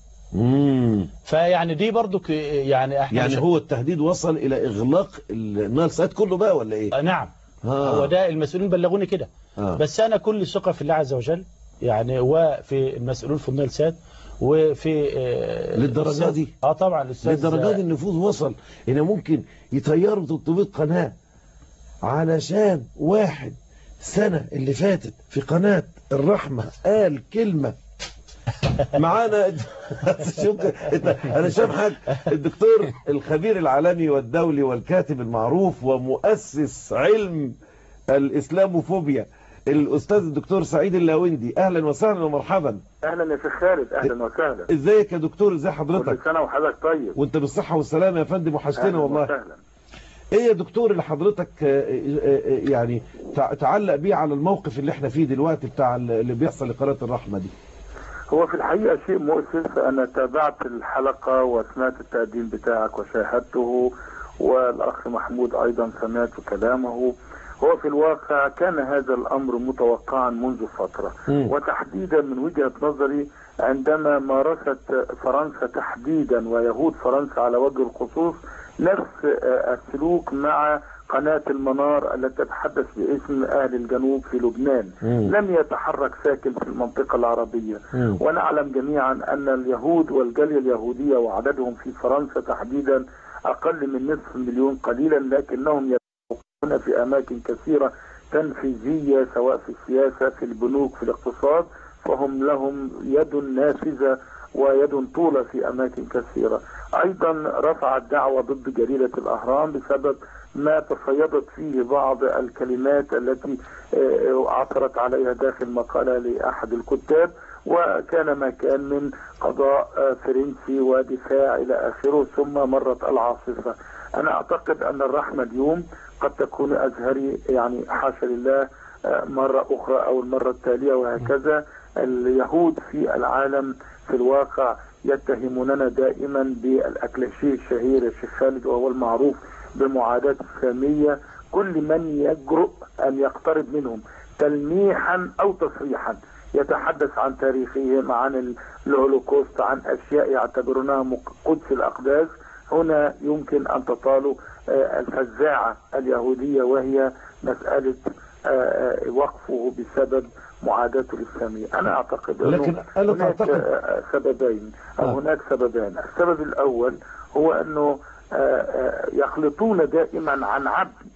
مم. فيعني دي برضك يعني احنا يعني مش- هو التهديد وصل الى اغلاق النايل سات كله بقى ولا ايه آه، نعم آه. هو ده المسؤولين بلغوني كده آه. بس انا كل ثقه في الله عز وجل يعني وفي المسؤولين في النيل سات وفي آه، للدرجة الأستاذ- دي؟ اه طبعا الاستاذ للدرجات دي النفوذ وصل ان ممكن يطيروا 300 قناة علشان واحد سنة اللي فاتت في قناة الرحمة قال كلمة معانا شوف انت انا مش فاهم حاجه الدكتور الخبير العالمي والدولي والكاتب المعروف ومؤسس علم الاسلاموفوبيا الاستاذ الدكتور سعيد اللاوندي اهلا وسهلا ومرحبا اهلا يا شيخ خالد اهلا وسهلا ازيك يا دكتور ازي كل حضرتك سنه وحضرتك طيب وانت بالصحه والسلامه يا فندم وحشتنا أهلاً والله وسهلا ايه يا دكتور اللي حضرتك آه، آه، آه، يعني تع- تعلق بيه على الموقف اللي احنا فيه دلوقتي بتاع اللي بيحصل لقناه الرحمه دي هو في الحقيقه شيء مؤسف انا تابعت الحلقه وسمعت التقديم بتاعك وشاهدته والاخ محمود ايضا سمعت كلامه هو في الواقع كان هذا الامر متوقعا منذ فتره مم. وتحديدا من وجهه نظري عندما مارست فرنسا تحديدا ويهود فرنسا على وجه الخصوص نفس آه، السلوك مع قناة المنار التي تتحدث باسم أهل الجنوب في لبنان مم. لم يتحرك ساكن في المنطقة العربية مم. ونعلم جميعا أن اليهود والجالية اليهودية وعددهم في فرنسا تحديدا أقل من نصف مليون قليلا لكنهم يتوقعون في أماكن كثيرة تنفيذية سواء في السياسة في البنوك في الاقتصاد فهم لهم يد نافذة ويد طولة في أماكن كثيرة أيضا رفعت دعوة ضد جريدة الأهرام بسبب ما تصيدت فيه بعض الكلمات التي آه، عثرت عليها داخل مقالة لأحد الكتاب وكان ما كان من قضاء آه، فرنسي ودفاع إلى آخره ثم مرت العاصفة أنا أعتقد أن الرحمة اليوم قد تكون أزهري يعني حاشا لله آه، مرة أخرى أو المرة التالية وهكذا اليهود في العالم في الواقع يتهموننا دائما بالأكلاشيه الشهير يا شيخ خالد وهو المعروف بمعاداة السامية كل من يجرؤ أن يقترب منهم تلميحا أو تصريحا يتحدث عن تاريخهم عن الهولوكوست عن أشياء يعتبرونها مق- قدس الأقداس هنا يمكن أن تطال آه، الفزاعة اليهودية وهي مسألة آه، آه، وقفه بسبب معاداته الإسلامية أنا أعتقد أنه لكن ألا هناك تعتقد- آه، سببين أو آه. هناك سببان السبب الأول هو أنه آه، آه، يخلطون دائما عن عبد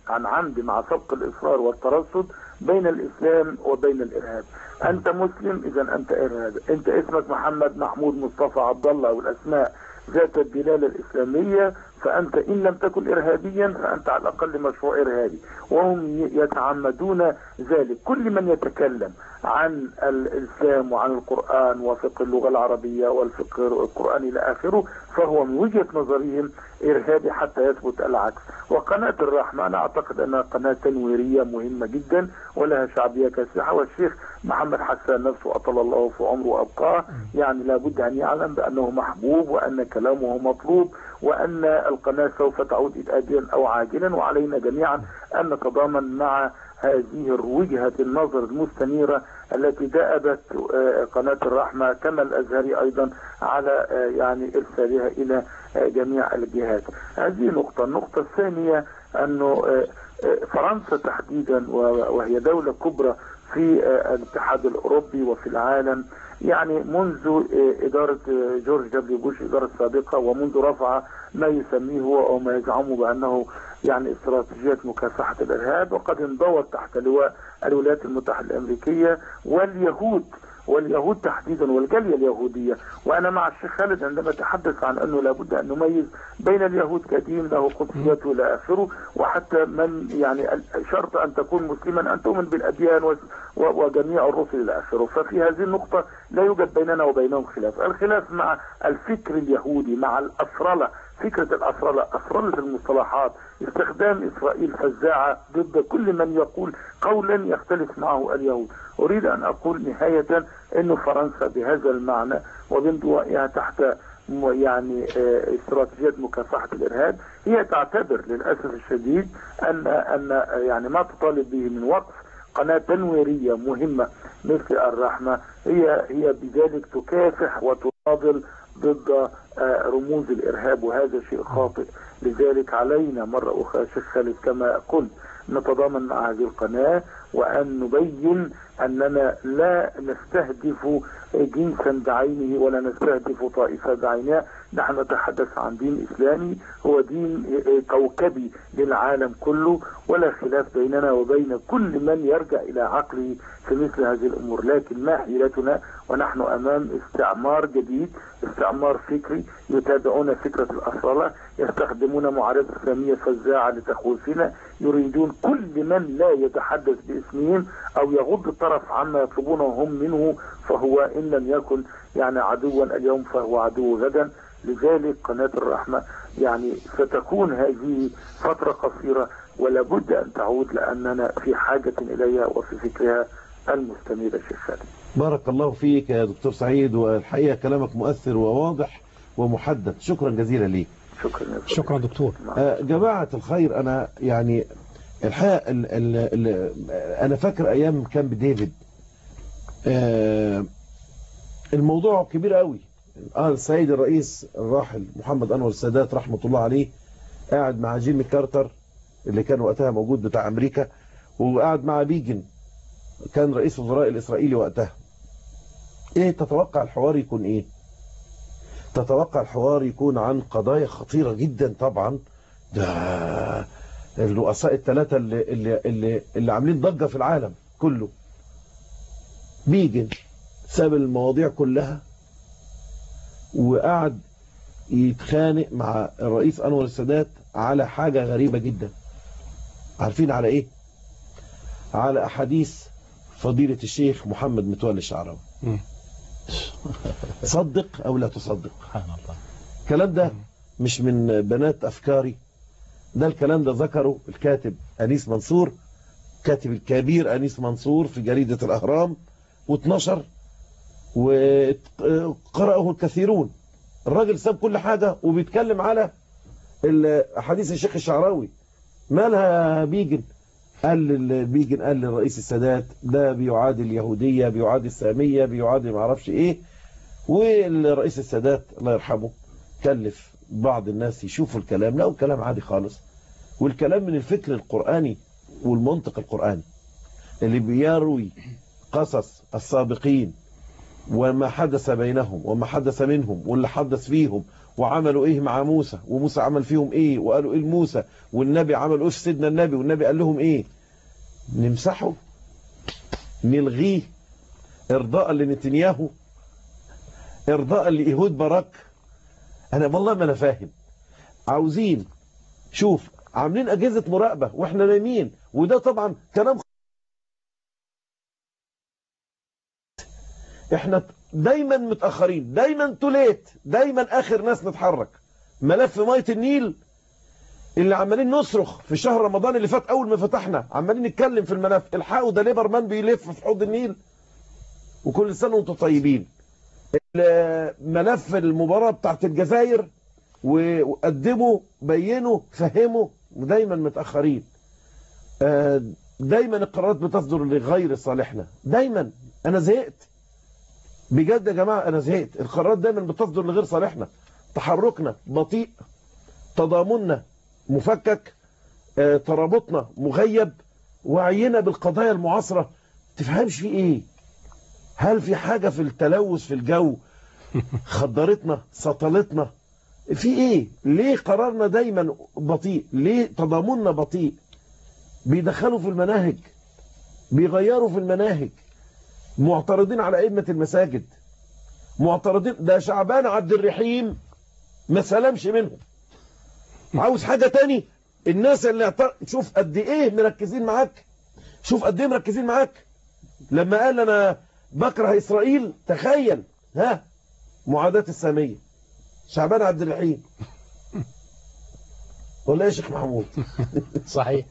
عن عمد مع سبق الإصرار والترصد بين الإسلام وبين الإرهاب أنت مسلم إذا أنت إرهاب أنت اسمك محمد محمود مصطفى عبد الله والأسماء ذات الدلالة الإسلامية فأنت إن لم تكن إرهابيا فأنت على الأقل مشروع إرهابي وهم يتعمدون ذلك كل من يتكلم عن الإسلام وعن القرآن وفقه اللغة العربية والفقه القرآني إلى آخره فهو من وجهة نظرهم إرهابي حتى يثبت العكس وقناة الرحمة أنا أعتقد أنها قناة تنويرية مهمة جدا ولها شعبية كاسحة والشيخ محمد حسان نفسه أطل الله في عمره وأبقاه يعني لابد أن يعلم بأنه محبوب وأن كلامه مطلوب وأن القناة سوف تعود إلى آجلا أو عاجلا وعلينا جميعا أن نتضامن مع هذه وجهة النظر المستنيرة التي دأبت آه، قناة الرحمة كما الأزهري أيضا على آه، يعني إرسالها إلى آه، جميع الجهات هذه نقطة النقطة الثانية أنه آه، آه، فرنسا تحديدا و- وهي دولة كبرى في آه، الاتحاد الأوروبي وفي العالم يعني منذ آه، إدارة آه، جورج دبليو بوش الإدارة السابقة ومنذ رفع ما يسميه هو أو ما يزعمه بأنه يعني استراتيجية مكافحة الإرهاب وقد انضوت تحت لواء الولايات المتحدة الأمريكية واليهود واليهود تحديدا والجالية اليهودية وأنا مع الشيخ خالد عندما تحدث عن أنه لابد أن نميز بين اليهود كدين له قدسيته إلى آخره وحتى من يعني شرط أن تكون مسلما أن تؤمن بالأديان و- و- وجميع الرسل إلى آخره ففي هذه النقطة لا يوجد بيننا وبينهم خلاف الخلاف مع الفكر اليهودي مع الأسرلة فكرة الأسرلة أسرلة المصطلحات استخدام إسرائيل فزاعة ضد كل من يقول قولا يختلف معه اليهود أريد أن أقول نهاية أن فرنسا بهذا المعنى وبانضوائها تحت م- يعني آه، استراتيجية مكافحة الإرهاب هي تعتبر للأسف الشديد أن أن آه، يعني ما تطالب به من وقف قناة تنويرية مهمة مثل الرحمة هي هي بذلك تكافح وتناضل ضد آه، رموز الإرهاب وهذا شيء خاطئ لذلك علينا مرة أخرى شيخ خالد كما قلت نتضامن مع هذه القناة وأن نبين أننا لا نستهدف جنسا بعينه ولا نستهدف طائفة بعينها نحن نتحدث عن دين إسلامي هو دين كوكبي للعالم كله ولا خلاف بيننا وبين كل من يرجع إلى عقله في مثل هذه الأمور لكن ما حيلتنا ونحن أمام استعمار جديد استعمار فكري يتابعون فكرة الأصالة يستخدمون معارضة إسلامية فزاعة لتخويفنا يريدون كل من لا يتحدث باسمهم أو يغض الطرف عما يطلبونه هم منه فهو إن لم يكن يعني عدوا اليوم فهو عدو غدا لذلك قناة الرحمة يعني ستكون هذه فترة قصيرة ولا بد أن تعود لأننا في حاجة إليها وفي فكرها المستمر شيخ خالد بارك الله فيك يا دكتور سعيد والحقيقة كلامك مؤثر وواضح ومحدد شكرا جزيلا ليك شكرا يا فندم. شكرا دكتور آه، جماعة الخير أنا يعني الحقيقة ال ال ال أنا فاكر أيام كامب ديفيد آه، الموضوع كبير قوي آه السيد الرئيس الراحل محمد أنور السادات رحمة الله عليه قاعد مع جيمي كارتر اللي كان وقتها موجود بتاع أمريكا وقاعد مع بيجن كان رئيس الوزراء الإسرائيلي وقتها إيه تتوقع الحوار يكون إيه تتوقع الحوار يكون عن قضايا خطيرة جدا طبعا ده الرؤساء الثلاثة اللي, اللي, اللي, اللي عاملين ضجة في العالم كله بيجن ساب المواضيع كلها وقعد يتخانق مع الرئيس أنور السادات على حاجة غريبة جدا عارفين على ايه على أحاديث فضيلة الشيخ محمد متولي الشعراوي صدق أو لا تصدق سبحان الله الكلام ده مش من بنات أفكاري ده الكلام ده ذكره الكاتب أنيس منصور كاتب الكبير أنيس منصور في جريدة الأهرام واتنشر وقرأه الكثيرون الراجل ساب كل حاجة وبيتكلم على أحاديث الشيخ الشعراوي مالها بيجن قال بيجن قال للرئيس السادات ده بيعادي اليهودية بيعادي السامية بيعادي معرفش ايه والرئيس السادات الله يرحمه كلف بعض الناس يشوفوا الكلام لقوا الكلام عادي خالص والكلام من الفكر القرآني والمنطق القرآني اللي بيروي قصص السابقين وما حدث بينهم وما حدث منهم واللي حدث فيهم وعملوا ايه مع موسى وموسى عمل فيهم ايه وقالوا ايه لموسى والنبي عمل ايه في سيدنا النبي والنبي قال لهم ايه نمسحه نلغيه ارضاء لنتنياهو ارضاء لايهود باراك انا والله ما انا فاهم عاوزين شوف عاملين اجهزه مراقبه واحنا نايمين وده طبعا كلام احنا دايما متاخرين دايما توليت دايما اخر ناس نتحرك ملف ميه النيل اللي عمالين نصرخ في شهر رمضان اللي فات اول ما فتحنا عمالين نتكلم في الملف الحقوا ده ليبرمان بيلف في حوض النيل وكل سنه وانتم طيبين ملف المباراه بتاعت الجزائر وقدموا بينوا فهموا ودايما متاخرين دايما القرارات بتصدر لغير صالحنا دايما انا زهقت بجد يا جماعه انا زهقت القرارات دايما بتصدر لغير صالحنا تحركنا بطيء تضامننا مفكك ترابطنا مغيب وعينا بالقضايا المعاصره تفهمش في ايه هل في حاجه في التلوث في الجو خدرتنا سطلتنا في ايه ليه قرارنا دايما بطيء ليه تضامننا بطيء بيدخلوا في المناهج بيغيروا في المناهج معترضين على ائمه المساجد معترضين ده شعبان عبد الرحيم ما سلمش منهم عاوز حاجه تاني الناس اللي اعتر... شوف قد ايه مركزين معاك شوف قد ايه مركزين معاك لما قال انا بكره اسرائيل تخيل ها معاداه الساميه شعبان عبد الرحيم ولا يا شيخ محمود صحيح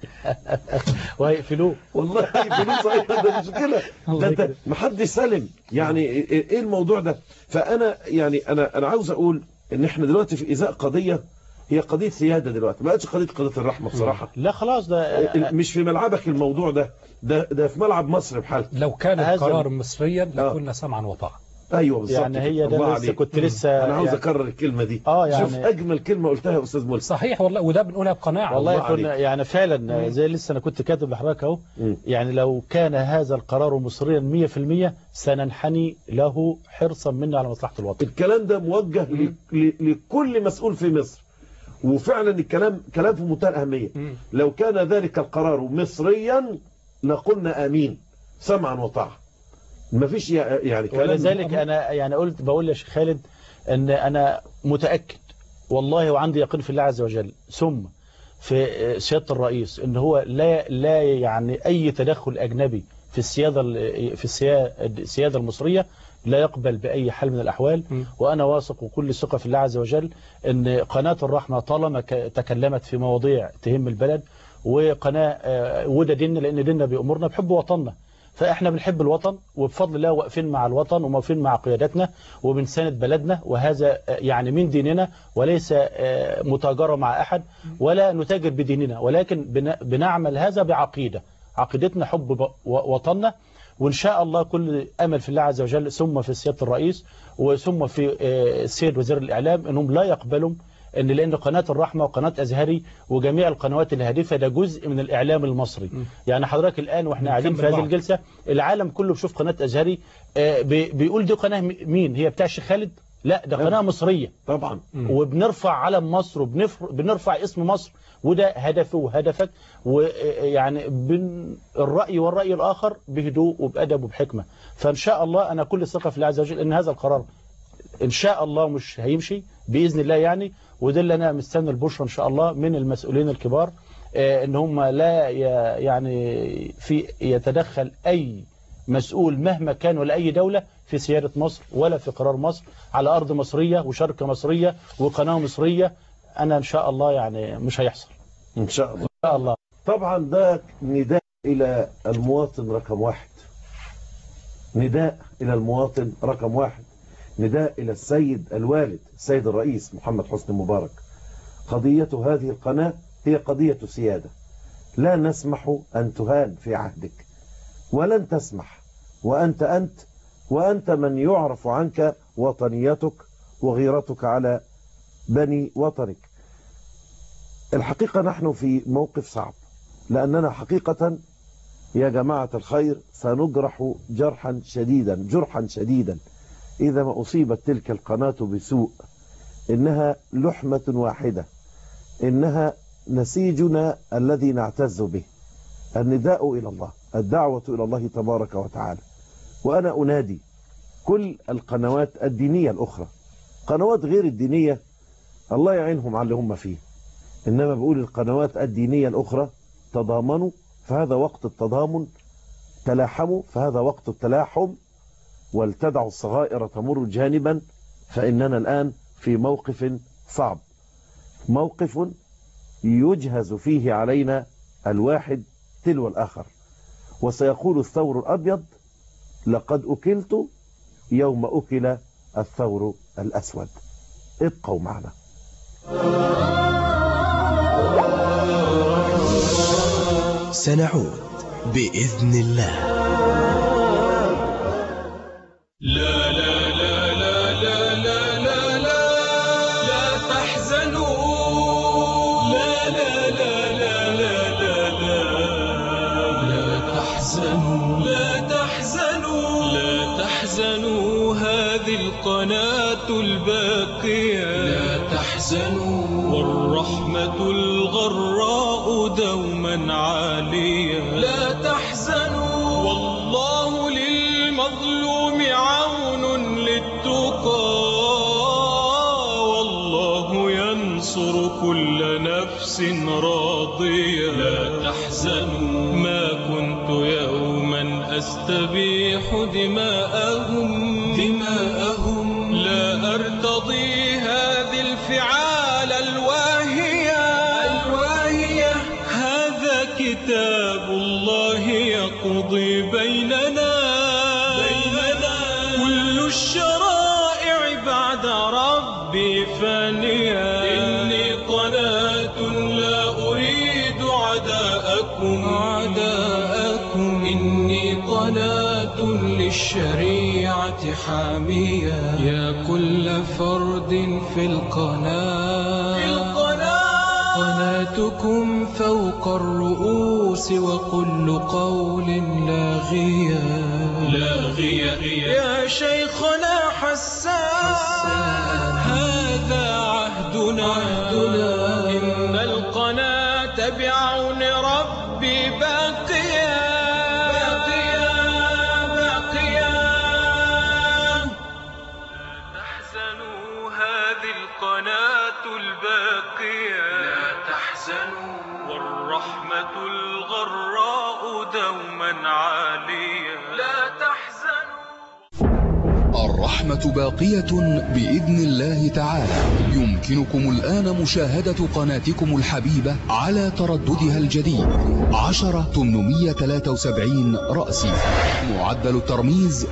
وهيقفلوه والله هيقفلوه صحيح ده مشكله ده انت محدش سلم يعني ايه الموضوع ده فانا يعني انا انا عاوز اقول ان احنا دلوقتي في ازاء قضيه هي قضيه سياده دلوقتي ما بقتش قضيه قضيه الرحمه بصراحه لا خلاص ده مش في ملعبك الموضوع ده ده ده في ملعب مصر بحالته لو كان القرار مصريا لكنا سمعا وطاعا ايوه بالظبط يعني هي ده لسه كنت لسه انا عاوز يعني اكرر الكلمه دي اه يعني شوف اجمل كلمه قلتها يا استاذ ملك صحيح والله وده بنقولها بقناعه والله الله كنا عليك. يعني فعلا زي لسه انا كنت كاتب لحضرتك اهو مم. يعني لو كان هذا القرار مصريا 100% سننحني له حرصا منا على مصلحه الوطن الكلام ده موجه ل- ل- لكل مسؤول في مصر وفعلا الكلام كلام في منتهى الاهميه مم. لو كان ذلك القرار مصريا لقلنا امين سمعا وطاعه مفيش يع- يعني كلام ولذلك انا يعني قلت بقول يا شيخ خالد ان انا متاكد والله وعندي يقين في الله عز وجل ثم في سياده الرئيس ان هو لا لا يعني اي تدخل اجنبي في السياده ال- في السيا- السياده المصريه لا يقبل باي حال من الاحوال م. وانا واثق وكل ثقه في الله عز وجل ان قناه الرحمه طالما ك- تكلمت في مواضيع تهم البلد وقناه آه، وده ديننا لان ديننا بيامرنا بحب وطننا فاحنا بنحب الوطن وبفضل الله واقفين مع الوطن وواقفين مع قيادتنا وبنساند بلدنا وهذا آه، يعني من ديننا وليس آه، متاجره مع احد ولا نتاجر بديننا ولكن بن- بنعمل هذا بعقيده عقيدتنا حب ب- و- وطننا وان شاء الله كل امل في الله عز وجل ثم في سياده الرئيس وثم في آه، السيد وزير الاعلام انهم لا يقبلوا ان لان قناه الرحمه وقناه ازهري وجميع القنوات الهادفه ده جزء من الاعلام المصري يعني حضرتك الان واحنا قاعدين في نكمل هذه بعض. الجلسه العالم كله بيشوف قناه ازهري آه، بي- بيقول دي قناه م- مين هي بتاع الشيخ خالد لا ده قناه مصريه طبعا وبنرفع علم مصر وبنرفع اسم مصر وده هدفي وهدفك ويعني بين الرأي والرأي الآخر بهدوء وبأدب وبحكمة فإن شاء الله أنا كل ثقة في الله عز وجل أن هذا القرار إن شاء الله مش هيمشي بإذن الله يعني وده اللي أنا مستني البشرى إن شاء الله من المسؤولين الكبار آه، إن هم لا ي- يعني في يتدخل أي مسؤول مهما كان ولا أي دولة في سيادة مصر ولا في قرار مصر على أرض مصرية وشركة مصرية وقناة مصرية أنا إن شاء الله يعني مش هيحصل ان شاء الله إن شاء الله طبعا ده نداء الى المواطن رقم واحد نداء الى المواطن رقم واحد نداء الى السيد الوالد السيد الرئيس محمد حسني مبارك قضية هذه القناة هي قضية سيادة لا نسمح أن تهان في عهدك ولن تسمح وأنت أنت وأنت من يعرف عنك وطنيتك وغيرتك على بني وطنك الحقيقة نحن في موقف صعب لأننا حقيقة يا جماعة الخير سنجرح جرحا شديدا جرحا شديدا إذا ما أصيبت تلك القناة بسوء إنها لحمة واحدة إنها نسيجنا الذي نعتز به النداء إلى الله الدعوة إلى الله تبارك وتعالى وأنا أنادي كل القنوات الدينية الأخرى قنوات غير الدينية الله يعينهم على اللي هم فيه إنما بقول القنوات الدينية الأخرى تضامنوا فهذا وقت التضامن تلاحموا فهذا وقت التلاحم ولتدعوا الصغائر تمر جانبا فإننا الآن في موقف صعب موقف يجهز فيه علينا الواحد تلو الآخر وسيقول الثور الأبيض لقد أكلت يوم أكل الثور الأسود ابقوا معنا سنعود بإذن الله لا لا لا لا لا لا لا لا لا تحزنوا لا لا لا لا لا لا لا لا تحزنوا لا تحزنوا لا تحزنوا هذه القناة الباقية لا تحزنوا والرحمة الغراء دوما عالية لا تحزنوا والله للمظلوم عون للتقى والله ينصر كل نفس راضية لا تحزنوا ما كنت يوما أستبيح دماءهم دماءهم لا أرتضي هذه الفعال الواهية الواهية هذا كتاب الله يقضي بيننا بيننا كل الشرائع بعد ربي فانية إني قناة لا أريد عداءكم عداءكم إني قناة للشريعة حامية يا كل فرد في القناة في القناة قناتكم فوق الرؤوس وكل قول لاغية لاغية يا شيخنا حسان هذا عهدنا عهدنا إن القناة بعون ربي باقية باقية باقية تحزنوا هذه القناة الباقية لا تحزنوا والرحمة الغراء دوما عالية لا تحزنوا الرحمة باقية بإذن الله تعالى يمكنكم الآن مشاهدة قناتكم الحبيبة على ترددها الجديد عشرة 873 رأسي معدل الترميز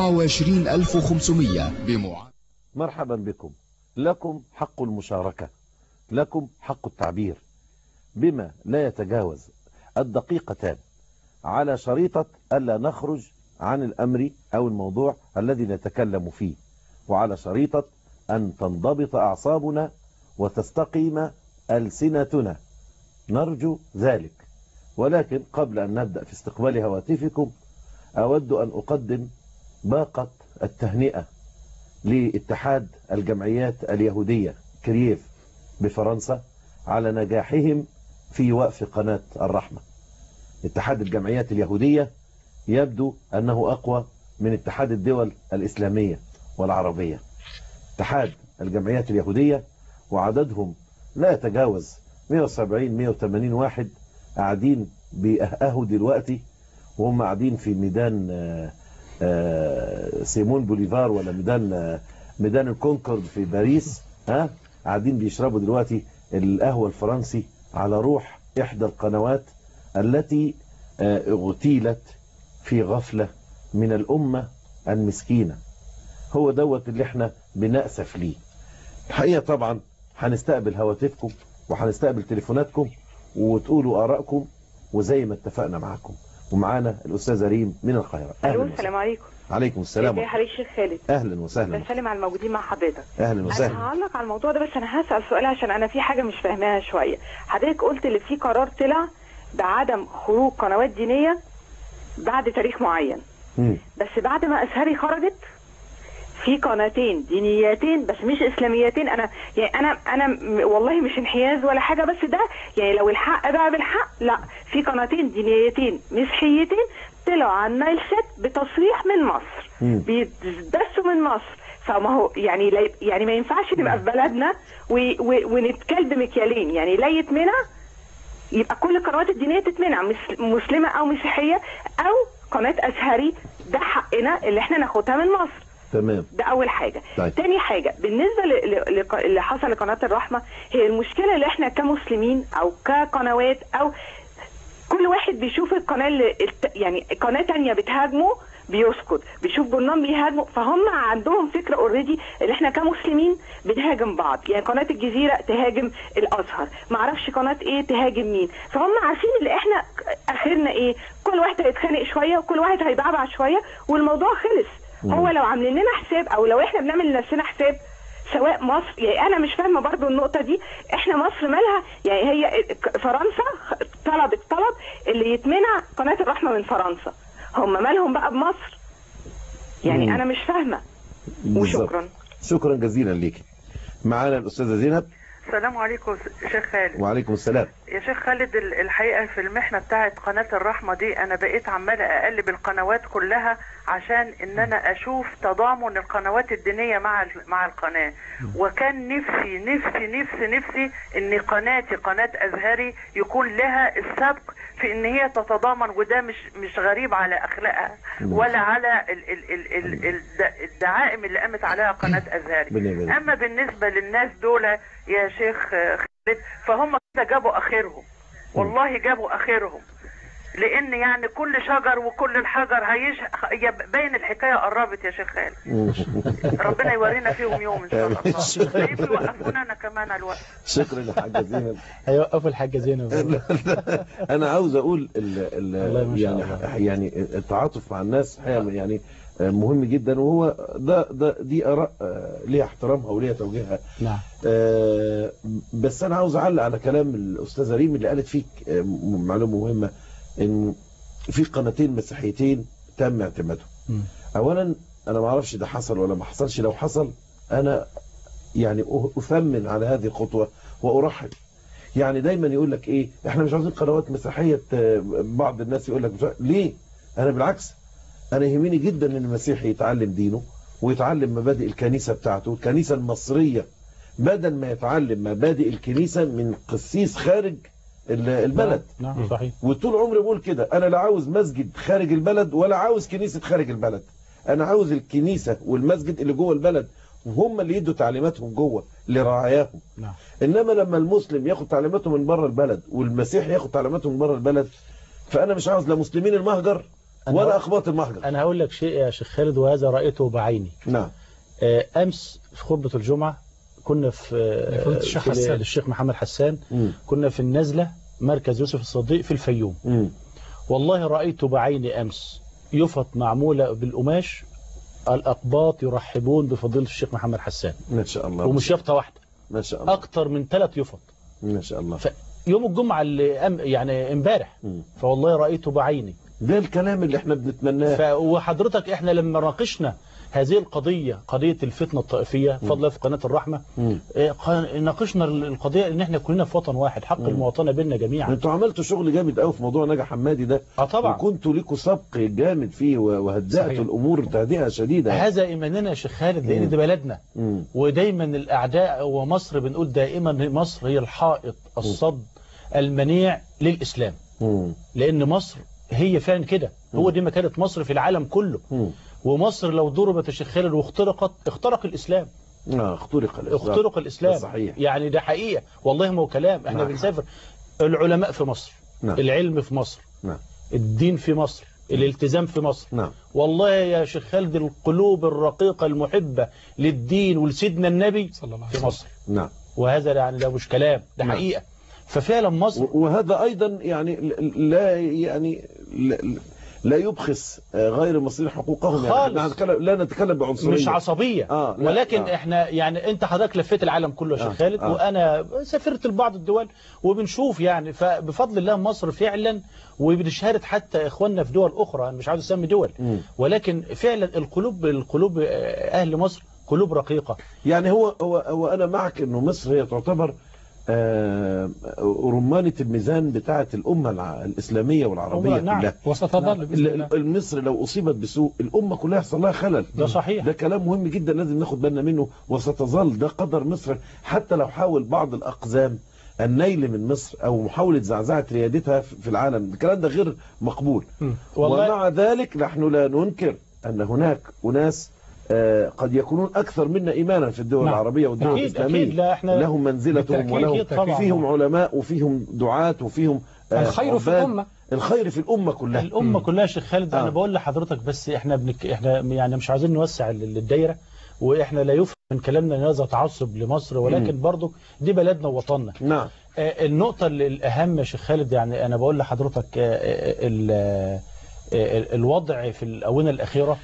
27500 بمعدل مرحبا بكم لكم حق المشاركة لكم حق التعبير بما لا يتجاوز الدقيقتان على شريطة ألا نخرج عن الأمر أو الموضوع الذي نتكلم فيه وعلى شريطة أن تنضبط أعصابنا وتستقيم ألسنتنا نرجو ذلك ولكن قبل أن نبدأ في استقبال هواتفكم أود أن أقدم باقة التهنئة لاتحاد الجمعيات اليهودية كرييف بفرنسا على نجاحهم في وقف قناة الرحمة اتحاد الجمعيات اليهودية يبدو أنه أقوى من اتحاد الدول الإسلامية والعربية اتحاد الجمعيات اليهودية وعددهم لا يتجاوز 170 180 واحد قاعدين بيأهوا دلوقتي وهم قاعدين في ميدان آه، آه، سيمون بوليفار ولا ميدان آه، ميدان الكونكورد في باريس ها قاعدين بيشربوا دلوقتي القهوة الفرنسي على روح إحدى القنوات التي آه، اغتيلت في غفلة من الأمة المسكينة هو دوت اللي احنا بنأسف ليه الحقيقة طبعا هنستقبل هواتفكم وهنستقبل تليفوناتكم وتقولوا آرائكم وزي ما اتفقنا معاكم ومعانا الأستاذة ريم من القاهرة الو أهلا السلام عليكم وسهلا. عليكم السلام ازي حضرتك شيخ خالد أهلا وسهلا بسلم على الموجودين مع حضرتك أهلا انا وسهلا هعلق على الموضوع ده بس انا هسال سؤال عشان انا في حاجه مش فاهماها شويه حضرتك قلت اللي في قرار طلع بعدم خروج قنوات دينيه بعد تاريخ معين مم. بس بعد ما ازهري خرجت في قناتين دينيتين بس مش اسلاميتين انا يعني انا انا م- والله مش انحياز ولا حاجه بس ده يعني لو الحق بقى بالحق لا في قناتين دينيتين مسيحيتين طلعوا على النايل سات بتصريح من مصر مم. بيدسوا من مصر فما هو يعني لا يعني ما ينفعش نبقى في بلدنا و- و- ونتكل بمكيالين يعني لا يتمنع يبقى كل القنوات الدينيه تتمنع مس- مسلمه او مسيحيه او قناه ازهري ده حقنا اللي احنا ناخدها من مصر تمام ده اول حاجه طيب. تاني حاجه بالنسبه ل- ل- لق- اللي حصل لقناه الرحمه هي المشكله اللي احنا كمسلمين او كقنوات او كل واحد بيشوف القناه اللي الت- يعني قناه تانية بتهاجمه بيسكت بيشوف برنامج بيهاجمه فهم عندهم فكره اوريدي ان احنا كمسلمين بنهاجم بعض يعني قناه الجزيره تهاجم الازهر ما اعرفش قناه ايه تهاجم مين فهم عارفين اللي احنا اخرنا ايه كل واحد هيتخانق شويه وكل واحد هيبعبع شويه والموضوع خلص هو لو عاملين لنا حساب او لو احنا بنعمل لنفسنا حساب سواء مصر يعني انا مش فاهمه برضو النقطه دي احنا مصر مالها يعني هي فرنسا طلبت طلب اللي يتمنع قناه الرحمه من فرنسا هم مالهم بقى بمصر يعني مم. انا مش فاهمه بالظبط. وشكرا شكرا جزيلا ليك معانا الأستاذة زينب السلام عليكم شيخ خالد وعليكم السلام يا شيخ خالد ال- الحقيقة في المحنة بتاعت قناة الرحمة دي أنا بقيت عمالة أقلب القنوات كلها عشان إن أنا أشوف تضامن القنوات الدينية مع ال- مع القناة وكان نفسي نفسي نفسي نفسي إن قناتي قناة أزهري يكون لها السبق في إن هي تتضامن وده مش مش غريب على أخلاقها ولا على ال ال ال ال الد- الدعائم اللي قامت عليها قناة أزهري بالنسبة لي. أما بالنسبة للناس دول يا شيخ خالد فهم كده جابوا اخرهم والله جابوا اخرهم لان يعني كل شجر وكل الحجر هيش يب- باين الحكايه قربت يا شيخ خالد ربنا يورينا فيهم يوم ان شاء الله طيب يوقفونا انا كمان على الوقت شكرا لحاجة زينب هيوقفوا الحاجه زينب انا عاوز اقول ال والله ما ال شاء يعني الله. يعني التعاطف مع الناس حقيقة يعني مهم جدا وهو ده ده دي اراء آه، ليها احترامها وليها توجيهها نعم آه، بس انا عاوز اعلق على كلام الاستاذه ريم اللي قالت فيك آه، م- معلومه مهمه ان في قناتين مسيحيتين تم اعتمادهم مم. اولا انا ما اعرفش ده حصل ولا ما حصلش لو حصل انا يعني أه- اثمن على هذه الخطوه وارحب يعني دايما يقول لك ايه احنا مش عاوزين قنوات مسيحيه آه، بعض الناس يقول لك مش عارف- ليه انا بالعكس انا يهمني جدا ان المسيحي يتعلم دينه ويتعلم مبادئ الكنيسه بتاعته الكنيسه المصريه بدل ما يتعلم مبادئ الكنيسه من قسيس خارج ال- البلد نعم صحيح وطول عمري بقول كده انا لا عاوز مسجد خارج البلد ولا عاوز كنيسه خارج البلد انا عاوز الكنيسه والمسجد اللي جوه البلد وهم اللي يدوا تعليماتهم جوه لرعاياهم نعم انما لما المسلم ياخد تعليماته من بره البلد والمسيح ياخد تعليماته من بره البلد فانا مش عاوز لا مسلمين المهجر أنا ولا هقول- اخباط المهجر انا هقول لك شيء يا شيخ خالد وهذا رايته بعيني نعم آه، امس في خطبه الجمعه كنا في آه، فضيلة الشيخ في حسان. الشيخ محمد حسان مم. كنا في النزله مركز يوسف الصديق في الفيوم مم. والله رأيت بعيني أمس يفط معمولة بالقماش الأقباط يرحبون بفضيلة الشيخ محمد حسان ما شاء الله ومش يفطة واحدة ما شاء الله أكتر من ثلاث يفط ما شاء الله يوم الجمعة اللي أم يعني امبارح مم. فوالله رأيته بعيني ده الكلام اللي احنا بنتمناه ف... وحضرتك احنا لما ناقشنا هذه القضية قضية الفتنة الطائفية فضلا في قناة الرحمة مم. إيه، ق- ناقشنا القضية ان احنا كلنا في وطن واحد حق المواطنة بيننا جميعا انتوا عملتوا شغل جامد قوي في موضوع نجا حمادي ده اه طبعا وكنتوا ليكوا سبق جامد فيه و- وهدأتوا صحيح. الامور تهدئه شديده هذا ايماننا يا شيخ خالد لان مم. دي بلدنا مم. ودايما الأعداء ومصر بنقول دائما مصر هي الحائط الصد المنيع للإسلام مم. لأن مصر هي فعلا كده هو دي مكانة مصر في العالم كله مم. ومصر لو ضربت يا شيخ خالد واخترقت اخترق الإسلام اه اخترق الاسلام اخترق الإسلام ده صحيح يعني ده حقيقة والله ما هو كلام احنا نعم. بنسافر العلماء في مصر نعم. العلم في مصر نعم الدين في مصر الالتزام في مصر نعم والله يا شيخ خالد القلوب الرقيقة المحبة للدين ولسيدنا النبي صلى الله عليه في وسلم مصر نعم وهذا يعني ده مش كلام ده نعم. حقيقة ففعلا مصر و- وهذا ايضا يعني ل- لا يعني لا, لا يبخس آه، غير المصريين حقوقهم يعني خالص. احنا هنتكلم- لا نتكلم بعنصريه مش عصبية آه لا، ولكن آه. احنا يعني انت حضرتك لفيت العالم كله يا شيخ آه، خالد آه. وانا سافرت لبعض الدول وبنشوف يعني فبفضل الله مصر فعلا وبنشهد حتى اخواننا في دول اخرى انا مش عاوز اسمي دول مم. ولكن فعلا القلوب القلوب آه، اهل مصر قلوب رقيقة يعني هو هو هو انا معك انه مصر هي تعتبر آه، رمانة الميزان بتاعة الأمة الع- الإسلامية والعربية نعم كلها وستظل بإذن الله ال- مصر لو أصيبت بسوء الأمة كلها يحصل لها خلل ده صحيح. ده كلام مهم جدا لازم ناخد بالنا منه وستظل ده قدر مصر حتى لو حاول بعض الأقزام النيل من مصر أو محاولة زعزعة ريادتها في في العالم الكلام ده غير مقبول مم. والله ومع ذلك نحن لا ننكر أن هناك أناس آه، قد يكونون أكثر منا إيمانا في الدول نعم. العربية والدول اكيد الإسلامية اكيد لا احنا لهم منزلتهم بالتأكيد ولهم طبعا. فيهم علماء وفيهم دعاة وفيهم آه، الخير في عباد. الأمة الخير في الأمة كلها الأمة كلها يا شيخ خالد آه. أنا بقول لحضرتك بس إحنا بنك... إحنا يعني مش عايزين نوسع ال- الدايرة وإحنا لا يفهم من كلامنا إن هذا تعصب لمصر ولكن برضو دي بلدنا ووطننا نعم آه، النقطة اللي الأهم يا شيخ خالد يعني أنا بقول لحضرتك آه، آه، ال- آه، آه، الوضع في الآونة الأخيرة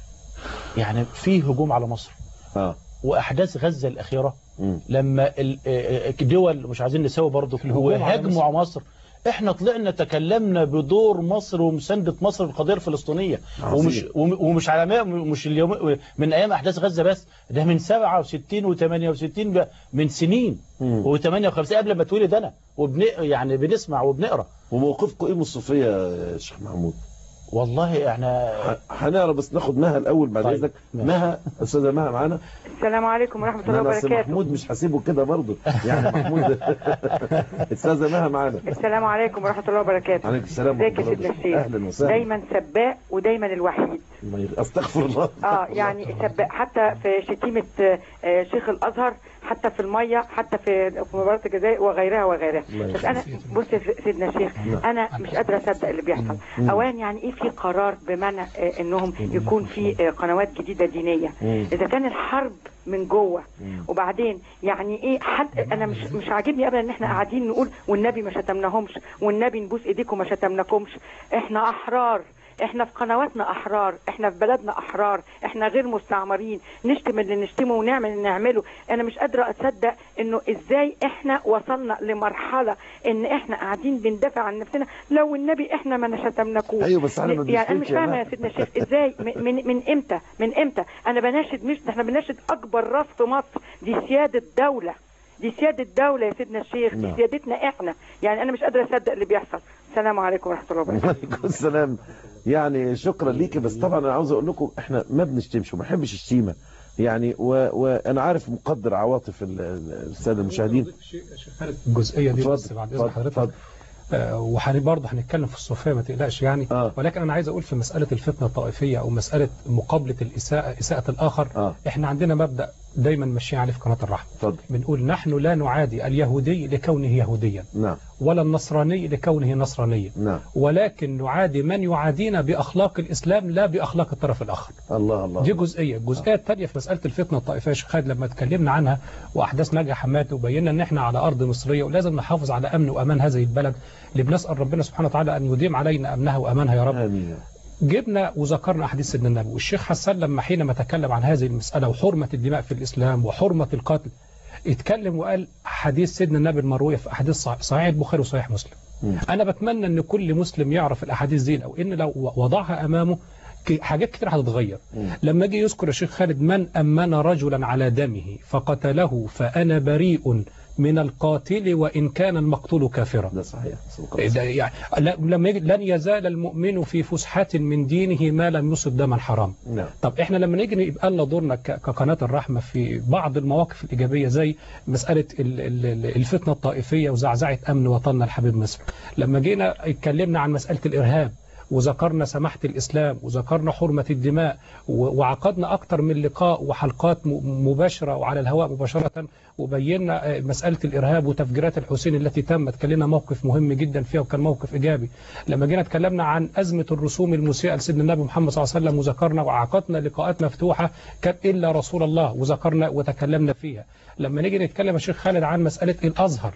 يعني فيه هجوم على مصر اه وأحداث غزة الأخيرة مم. لما ال- آه، آه، الدول مش عايزين نساوي برضو الهجوم على وهاجموا مصر. على مصر احنا طلعنا تكلمنا بدور مصر ومساندة مصر القضية الفلسطينية عظيم. ومش وم- ومش على ما مش اليوم من ايام احداث غزة بس ده من 67 و68 من سنين مم. و58 قبل ما اتولد انا وبن يعني بنسمع وبنقرا وموقفكم ايه من الصوفية يا شيخ محمود والله احنا ح- هنعرف بس ناخد مها الأول بعد طيب. إذنك ماشي. مها أستاذة مها معانا السلام عليكم ورحمة الله أنا أصل وبركاته محمود مش هسيبه كده برضه يعني محمود أستاذة مها معانا السلام عليكم ورحمة الله وبركاته عليكم السلام ازيك يا ورحمة الله سيدنا الشيخ أهلا وسهلا دايما سباق ودايما الوحيد الله يغ- أستغفر الله اه يعني سباق حتى في شتيمة آه، شيخ الازهر حتى في المية حتى في في مباراة الجزائر وغيرها وغيرها الله بس انا بص يا سيدنا الشيخ انا مش قادرة اصدق اللي بيحصل اوان يعني ايه في قرار بمنع آه، انهم يكون في آه، قنوات جديدة دينية مم. اذا كان الحرب من جوه وبعدين يعني ايه حتى انا مش مش عاجبني ابدا ان احنا قاعدين نقول والنبي ما شتمناهمش والنبي نبوس ايديكم ما شتمناكمش احنا احرار احنا في قنواتنا احرار احنا في بلدنا احرار احنا غير مستعمرين نشتم اللي نشتمه ونعمل اللي نعمله انا مش قادره اصدق انه ازاي احنا وصلنا لمرحله ان احنا قاعدين بندافع عن نفسنا لو النبي احنا ما شتمناكوش أيوة بس احنا ما يعني انا مش بنشتمش يا فاهمه يا مان. سيدنا الشيخ ازاي من من, من امتى من امتى انا بناشد مش احنا بناشد اكبر راس في مصر دي سياده دوله دي سياده دوله يا سيدنا الشيخ دي نعم. سيادتنا احنا يعني انا مش قادره اصدق اللي بيحصل السلام عليكم ورحمه الله وبركاته وعليكم السلام يعني شكرا ليكي بس طبعا انا عاوز اقول لكم احنا ما بنشتمش وما بنحبش الشتيمه يعني و... وانا عارف مقدر عواطف ال- ال- الساده المشاهدين الجزئية دي بس اتفضل بعد إذن اتفضل حضرتك اتفضل. آه، وحن برضه هنتكلم في الصوفيه ما تقلقش يعني آه. ولكن انا عايز اقول في مساله الفتنه الطائفيه او مساله مقابله الاساءه اساءه الاخر آه. احنا عندنا مبدا دايما ماشيين عليه في قناه الرحمه اتفضل بنقول نحن لا نعادي اليهودي لكونه يهوديا نعم ولا النصراني لكونه نصرانيا نعم ولكن نعادي من يعادينا باخلاق الاسلام لا باخلاق الطرف الاخر الله الله دي جزئيه الجزئيه الثانيه في مساله الفتنه الطائفيه يا شيخ خالد لما اتكلمنا عنها واحداث نجا حماتي وبينا ان احنا على ارض مصريه ولازم نحافظ على امن وامان هذه البلد اللي بنسال ربنا سبحانه وتعالى ان يديم علينا امنها وامانها يا رب امين جبنا وذكرنا احاديث سيدنا النبي والشيخ حسان لما حينما تكلم عن هذه المساله وحرمه الدماء في الاسلام وحرمه القتل اتكلم وقال حديث سيدنا النبي المرويه في احاديث صحيح صحيح البخاري وصحيح مسلم مم. انا بتمنى ان كل مسلم يعرف الاحاديث دي او ان لو وضعها امامه ك- حاجات كتير هتتغير مم. لما جه يذكر الشيخ خالد من امن رجلا على دمه فقتله فانا بريء من القاتل وان كان المقتول كافرا ده صحيح صدق الله. ده يعني لا- لما يجي لن يزال المؤمن في فسحة من دينه ما لم يصب دما حرام نعم طب احنا لما نيجي يبقى لنا دورنا ك- كقناة الرحمة في بعض المواقف الإيجابية زي مسألة ال- ال- ال- الفتنة الطائفية وزعزعة أمن وطننا الحبيب مصر لما جينا اتكلمنا عن مسألة الإرهاب وذكرنا سماحة الإسلام وذكرنا حرمة الدماء و- وعقدنا أكتر من لقاء وحلقات م- مباشرة وعلى الهواء مباشرة وبينا آه، مسألة الإرهاب وتفجيرات الحسين التي تمت كان لنا موقف مهم جدا فيها وكان موقف إيجابي لما جينا اتكلمنا عن أزمة الرسوم المسيئة لسيدنا النبي محمد صلى الله عليه وسلم وذكرنا وعقدنا لقاءات مفتوحة كان إلا رسول الله وذكرنا وتكلمنا فيها لما نيجي نتكلم يا شيخ خالد عن مسألة الأزهر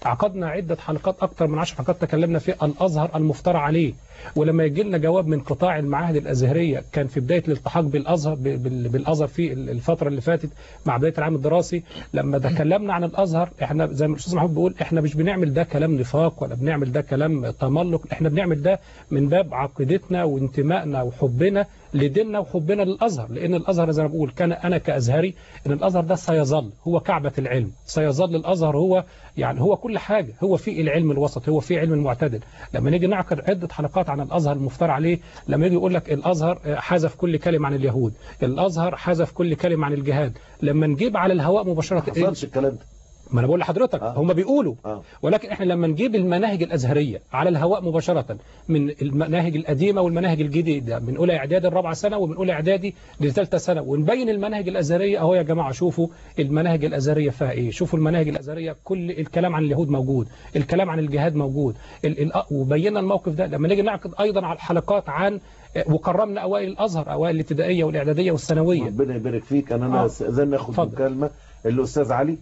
عقدنا عدة حلقات أكثر من 10 حلقات تكلمنا في الأزهر المفترى عليه ولما يجي لنا جواب من قطاع المعاهد الأزهرية كان في بداية الالتحاق بالأزهر بال- بالأزهر في الفترة اللي فاتت مع بداية العام الدراسي لما تكلمنا عن الأزهر احنا زي ما الأستاذ محمود بيقول احنا مش بنعمل ده كلام نفاق ولا بنعمل ده كلام تملق احنا بنعمل ده من باب عقيدتنا وانتمائنا وحبنا لديننا وحبنا للأزهر لأن الأزهر زي ما بقول كان أنا كأزهري أن الأزهر ده سيظل هو كعبة العلم سيظل الأزهر هو يعني هو كل حاجة هو في العلم الوسط هو في علم المعتدل لما نيجي نعقد عدة حلقات عن الأزهر المفترى عليه لما يجي يقول لك الأزهر حذف كل كلمة عن اليهود الأزهر حذف كل كلمة عن الجهاد لما نجيب على الهواء مباشرة ما حصلش الكلام ده ما انا بقول لحضرتك آه. هم بيقولوا آه. ولكن احنا لما نجيب المناهج الازهريه على الهواء مباشره من المناهج القديمه والمناهج الجديده من اولى اعدادي الرابعه سنه ومن اولى اعدادي لثالثه سنه ونبين المناهج الازهريه اهو يا جماعه شوفوا المناهج الازهريه فيها ايه شوفوا المناهج الازهريه كل الكلام عن اليهود موجود الكلام عن الجهاد موجود ال ال وبينا الموقف ده لما نيجي نعقد ايضا على حلقات عن وكرمنا اوائل الازهر اوائل الابتدائيه والاعداديه والثانويه ربنا يبارك فيك انا انا آه. استاذن اخد اتفضل. مكالمه الاستاذ علي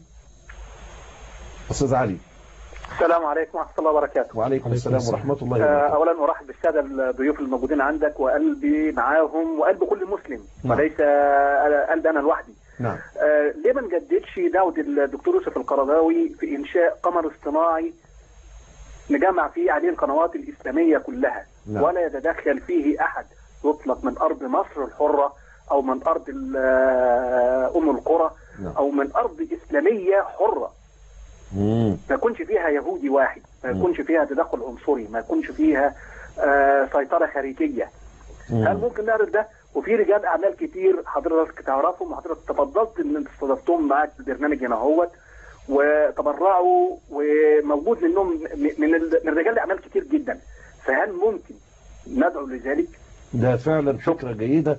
استاذ علي السلام عليكم ورحمة الله وبركاته وعليكم السلام السلام. ورحمه الله آه، وبركاته أولا أرحب بالسادة الضيوف الموجودين عندك وقلبي معاهم وقلب كل مسلم نعم. وليس آه، قلبي أنا لوحدي نعم آه، ليه ما نجددش دعوة الدكتور يوسف القرضاوي في إنشاء قمر اصطناعي نجمع فيه عليه القنوات الإسلامية كلها نعم. ولا يتدخل فيه أحد يطلق من أرض مصر الحرة أو من أرض ال- آه، أم القرى نعم. أو من أرض إسلامية حرة مم. ما يكونش فيها يهودي واحد ما مم. يكونش فيها تدخل عنصري ما يكونش فيها آه سيطرة خارجية هل مم. ممكن نعرف ده وفي رجال اعمال كتير حضرتك تعرفهم وحضرتك تفضلت ان انت استضفتهم معاك في البرنامج هنا اهوت وتبرعوا وموجود منهم م- من ال- من رجال الاعمال كتير جدا فهل ممكن ندعو لذلك؟ ده فعلا فكرة جيدة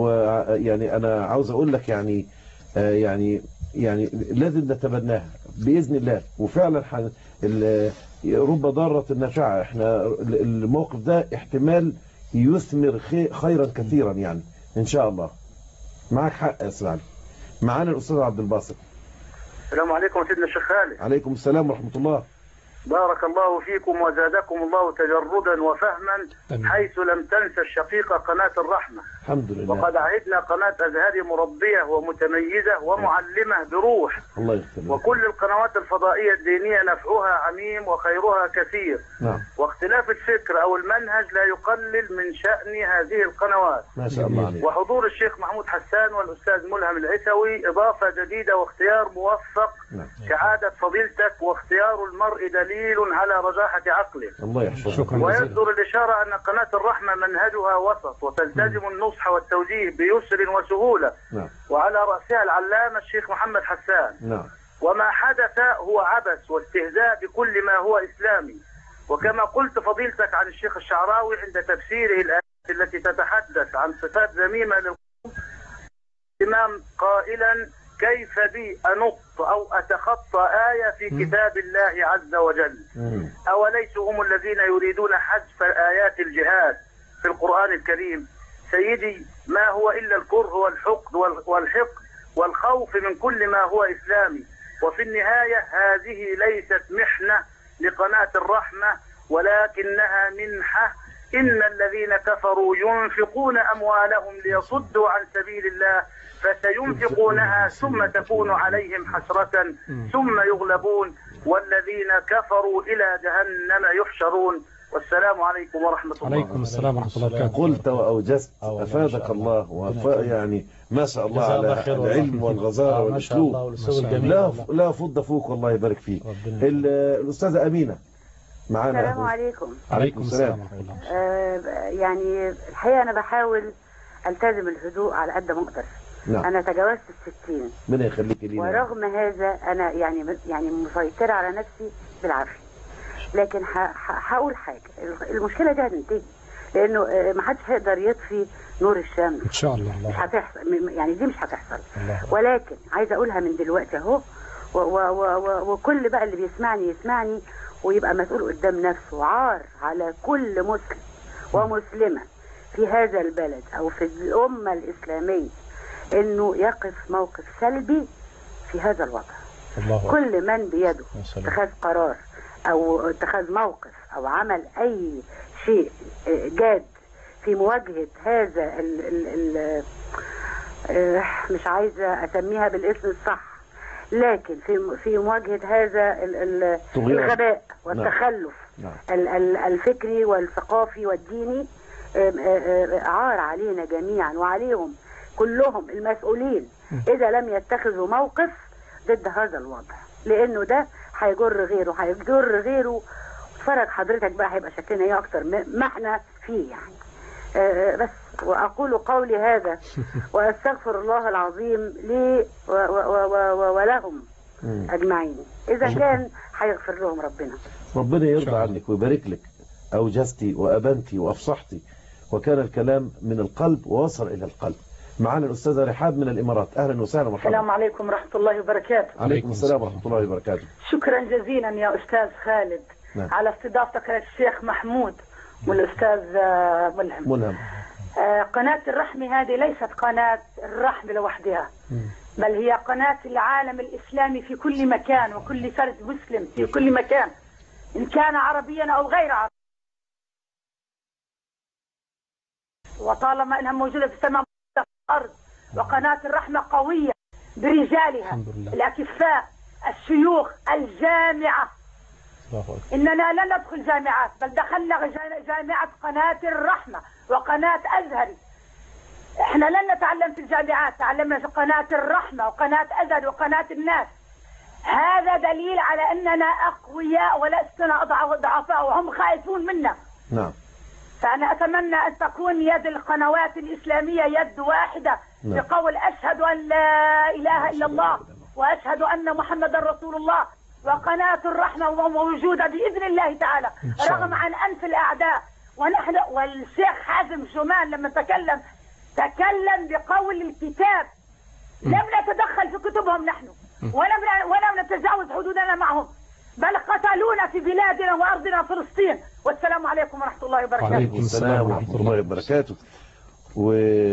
ويعني أنا عاوز أقول لك يعني آه، يعني يعني لازم نتبناها بإذن الله وفعلا حن ال- رب ضارة نافعة احنا ال- الموقف ده احتمال يثمر خي- خيرا كثيرا يعني إن شاء الله معك حق يا أستاذ علي معانا الأستاذ عبد الباسط السلام عليكم سيدنا الشيخ خالد عليكم السلام ورحمة الله بارك الله فيكم وزادكم الله تجردا وفهما آمين. حيث لم تنسى الشقيقة قناة الرحمة الحمد لله وقد عهدنا قناة أزهري مربية ومتميزة ومعلمة بروح الله يغفر لك وكل القنوات الفضائية الدينية نفعها عميم وخيرها كثير نعم واختلاف الفكر أو المنهج لا يقلل من شأن هذه القنوات ما شاء الله عليك وحضور الشيخ محمود حسان والأستاذ ملهم العسوي إضافة جديدة واختيار موفق نعم. كعادة فضيلتك واختيار المرء دليل على رجاحة عقله الله يحفظك شكرا جزيلا ويصدر الإشارة أن قناة الرحمة منهجها وسط وتلتزم النصح والتوجيه بيسر وسهولة نعم وعلى رأسها العلامة الشيخ محمد حسان نعم وما حدث هو عبث واستهزاء بكل ما هو إسلامي وكما قلت فضيلتك عن الشيخ الشعراوي عند تفسيره الآيات التي تتحدث عن صفات ذميمة للقوم الإمام قائلا كيف بي أنط أو أتخطى آية في كتاب الله عز وجل مم. أوليسوا هم الذين يريدون حذف آيات الجهاد في القرآن الكريم سيدي ما هو إلا الكره والحقد وال- والحقد والخوف من كل ما هو إسلامي وفي النهاية هذه ليست محنة لقناة الرحمة ولكنها منحة إن الذين كفروا ينفقون أموالهم ليصدوا عن سبيل الله فسينفقونها ثم تكون عليهم حسرة ثم يغلبون والذين كفروا إلى جهنم يحشرون والسلام عليكم ورحمة الله عليكم السلام ورحمة الله وبركاته قلت وأوجزت آه والله ما شاء أفادك الله. الله وف... ربنا يكرمك. يعني ما شاء الله جزاه الله على خير والله. العلم والغزارة آه، ما شاء الله والأسلوب والأسلوب الجميل لا والله. لا فض فوق والله يبارك فيك ربنا ال- الأستاذة أمينة معانا السلام عليكم عليكم السلام ورحمة الله آه يعني الحقيقة أنا بحاول ألتزم الهدوء على قد ما أقدر نعم أنا تجاوزت الستين ربنا يخليك لينا ورغم هذا أنا يعني يعني مسيطرة على نفسي بالعافية لكن ه- ه- هقول حاجة المشكلة دي هتنتهي لأنه آه، ما حدش هيقدر يطفي نور الشمس إن شاء الله مش هتحصل م- يعني دي مش هتحصل الله ولكن عايزه اقولها من دلوقتي اهو و- و- و- و- وكل بقى اللي بيسمعني يسمعني ويبقى مسؤول قدام نفسه عار على كل مسلم ومسلمه في هذا البلد او في الامه الاسلاميه انه يقف موقف سلبي في هذا الوضع الله أكبر. كل من بيده يا سلام. اتخاذ قرار او اتخاذ موقف او عمل اي شيء آه، جاد في مواجهة هذا ال ال ال آه، مش عايزة اسميها بالاسم الصح لكن في في مواجهة هذا ال- ال- طغيان. الغباء والتخلف نعم. ال- ال- الفكري والثقافي والديني آم، آه، آه، عار علينا جميعا وعليهم كلهم المسؤولين إذا لم يتخذوا موقف ضد هذا الوضع لأنه ده هيجر غيره هيجر غيره اتفرج حضرتك بقى هيبقى شكلنا ايه أكتر ما ما احنا فيه يعني آه، بس وأقول قولي هذا وأستغفر الله العظيم لي و- و- و- و- ولهم مم. أجمعين إذا كان هيغفر لهم ربنا ربنا يرضى عنك ويبارك لك أوجزتي وأبنتي وأفصحتي وكان الكلام من القلب ووصل إلى القلب معنا الأستاذة رحاب من الإمارات أهلا وسهلا السلام مرحبا عليكم ورحمة الله وبركاته عليكم السلام ورحمة الله وبركاته شكرا جزيلا يا أستاذ خالد نعم. على استضافتك للشيخ محمود والأستاذ آه، ملهم منهم آه، قناة الرحمة هذه ليست قناة الرحمة لوحدها بل هي قناة العالم الإسلامي في كل مكان وكل فرد مسلم في كل مكان إن كان عربيا أو غير عربي وطالما أنها موجودة في السماء في الأرض وقناة الرحمة قوية برجالها الأكفاء الشيوخ الجامعة إننا لن ندخل جامعات بل دخلنا جا- جامعة قناة الرحمة وقناة أزهري احنا لن نتعلم في الجامعات تعلمنا في قناة الرحمة وقناة أزهر وقناة الناس هذا دليل على أننا أقوياء ولسنا أضع- ضعفاء وهم خائفون منا نعم فأنا أتمنى أن تكون يد القنوات الإسلامية يد واحدة نعم. بقول أشهد أن لا إله إلا الله وأشهد أن محمدا رسول الله وقناة الرحمة موجودة بإذن الله تعالى شاء الله. رغم عن أنف الأعداء ونحن والشيخ حازم شومان لما تكلم تكلم بقول الكتاب لم نتدخل في كتبهم نحن ولم ولم نتجاوز حدودنا معهم بل قتلونا في بلادنا وأرضنا فلسطين والسلام عليكم ورحمة الله وبركاته وعليكم السلام ورحمة الله وبركاته و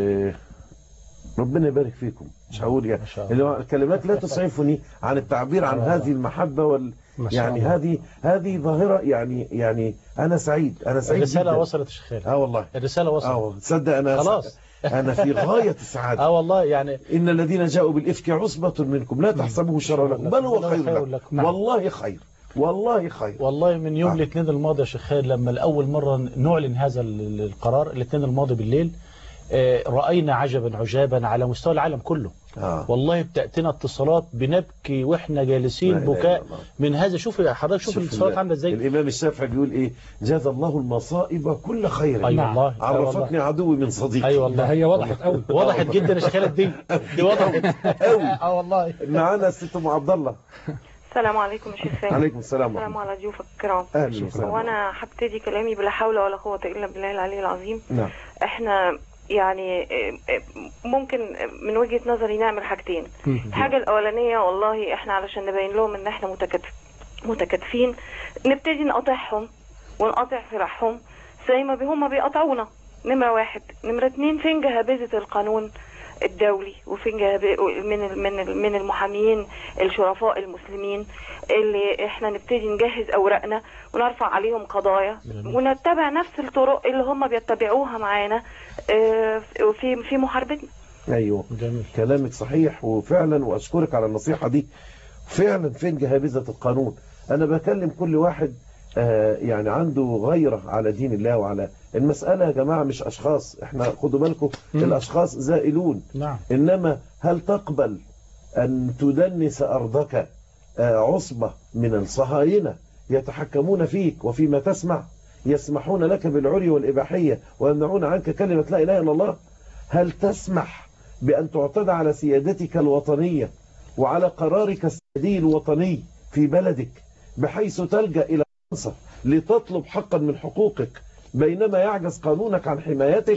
ربنا يبارك فيكم مش هقول يعني اللي هو الكلمات لا تسعفني عن التعبير عن هذه المحبة وال ما شاء يعني الله. هذه هذه ظاهرة يعني يعني أنا سعيد أنا سعيد الرسالة جدا وصلت يا شيخ خالد اه والله الرسالة وصلت اه تصدق أنا خلاص أنا في غاية السعادة اه والله يعني إن الذين جاءوا بالإفك عصبة منكم لا تحسبوه شرا لكم بل هو خير لكم والله خير والله خير والله من يوم الاثنين الماضي يا شيخ خالد لما لأول مرة نعلن هذا ال- القرار الاثنين الماضي بالليل آه، رأينا عجبا عجابا على مستوى العالم كله آه. والله بتأتينا اتصالات بنبكي واحنا جالسين لا إله إلا بكاء الله. من هذا شوف يا حضرتك شوف الاتصالات ال- عامله ازاي الإمام الشافعي بيقول إيه جاز الله المصائب كل خير أي والله، أي عرفتني والله. عدوي من صديقي اي والله هي وضحت قوي وضحت جدا يا شيخ خالد دي دي وضحت قوي اه والله معانا الست ام عبد الله السلام عليكم يا شيخ سامي عليكم السلام السلام على ضيوفك الكرام أهلا وسهلا. وانا هبتدي كلامي بلا حول ولا قوه الا بالله العلي العظيم نعم احنا يعني اه، اه، ممكن من وجهه نظري نعمل حاجتين الحاجه الاولانيه والله احنا علشان نبين لهم ان احنا متكاتف متكاتفين نبتدي نقاطعهم ونقاطع فرحهم زي ما هم بيقاطعونا نمره واحد نمره اتنين فين جهابذه القانون الدولي وفين جهاب- من ال- من ال- من المحامين الشرفاء المسلمين اللي احنا نبتدي نجهز اوراقنا ونرفع عليهم قضايا ونتبع نفس الطرق اللي هم بيتبعوها معانا اه، في في محاربتنا ايوه جميل. كلامك صحيح وفعلا واشكرك على النصيحة دي فعلا فين جهابذة القانون انا بكلم كل واحد آه يعني عنده غيرة على دين الله وعلى المسألة يا جماعة مش اشخاص احنا خدوا بالكم الاشخاص زائلون نعم انما هل تقبل ان تدنس ارضك آه عصبة من الصهاينة يتحكمون فيك وفيما تسمع يسمحون لك بالعري والإباحية ويمنعون عنك كلمة لا إله إلا الله هل تسمح بأن تعتدى على سيادتك الوطنية وعلى قرارك السيادي الوطني في بلدك بحيث تلجأ إلى فرنسا لتطلب حقا من حقوقك بينما يعجز قانونك عن حمايتك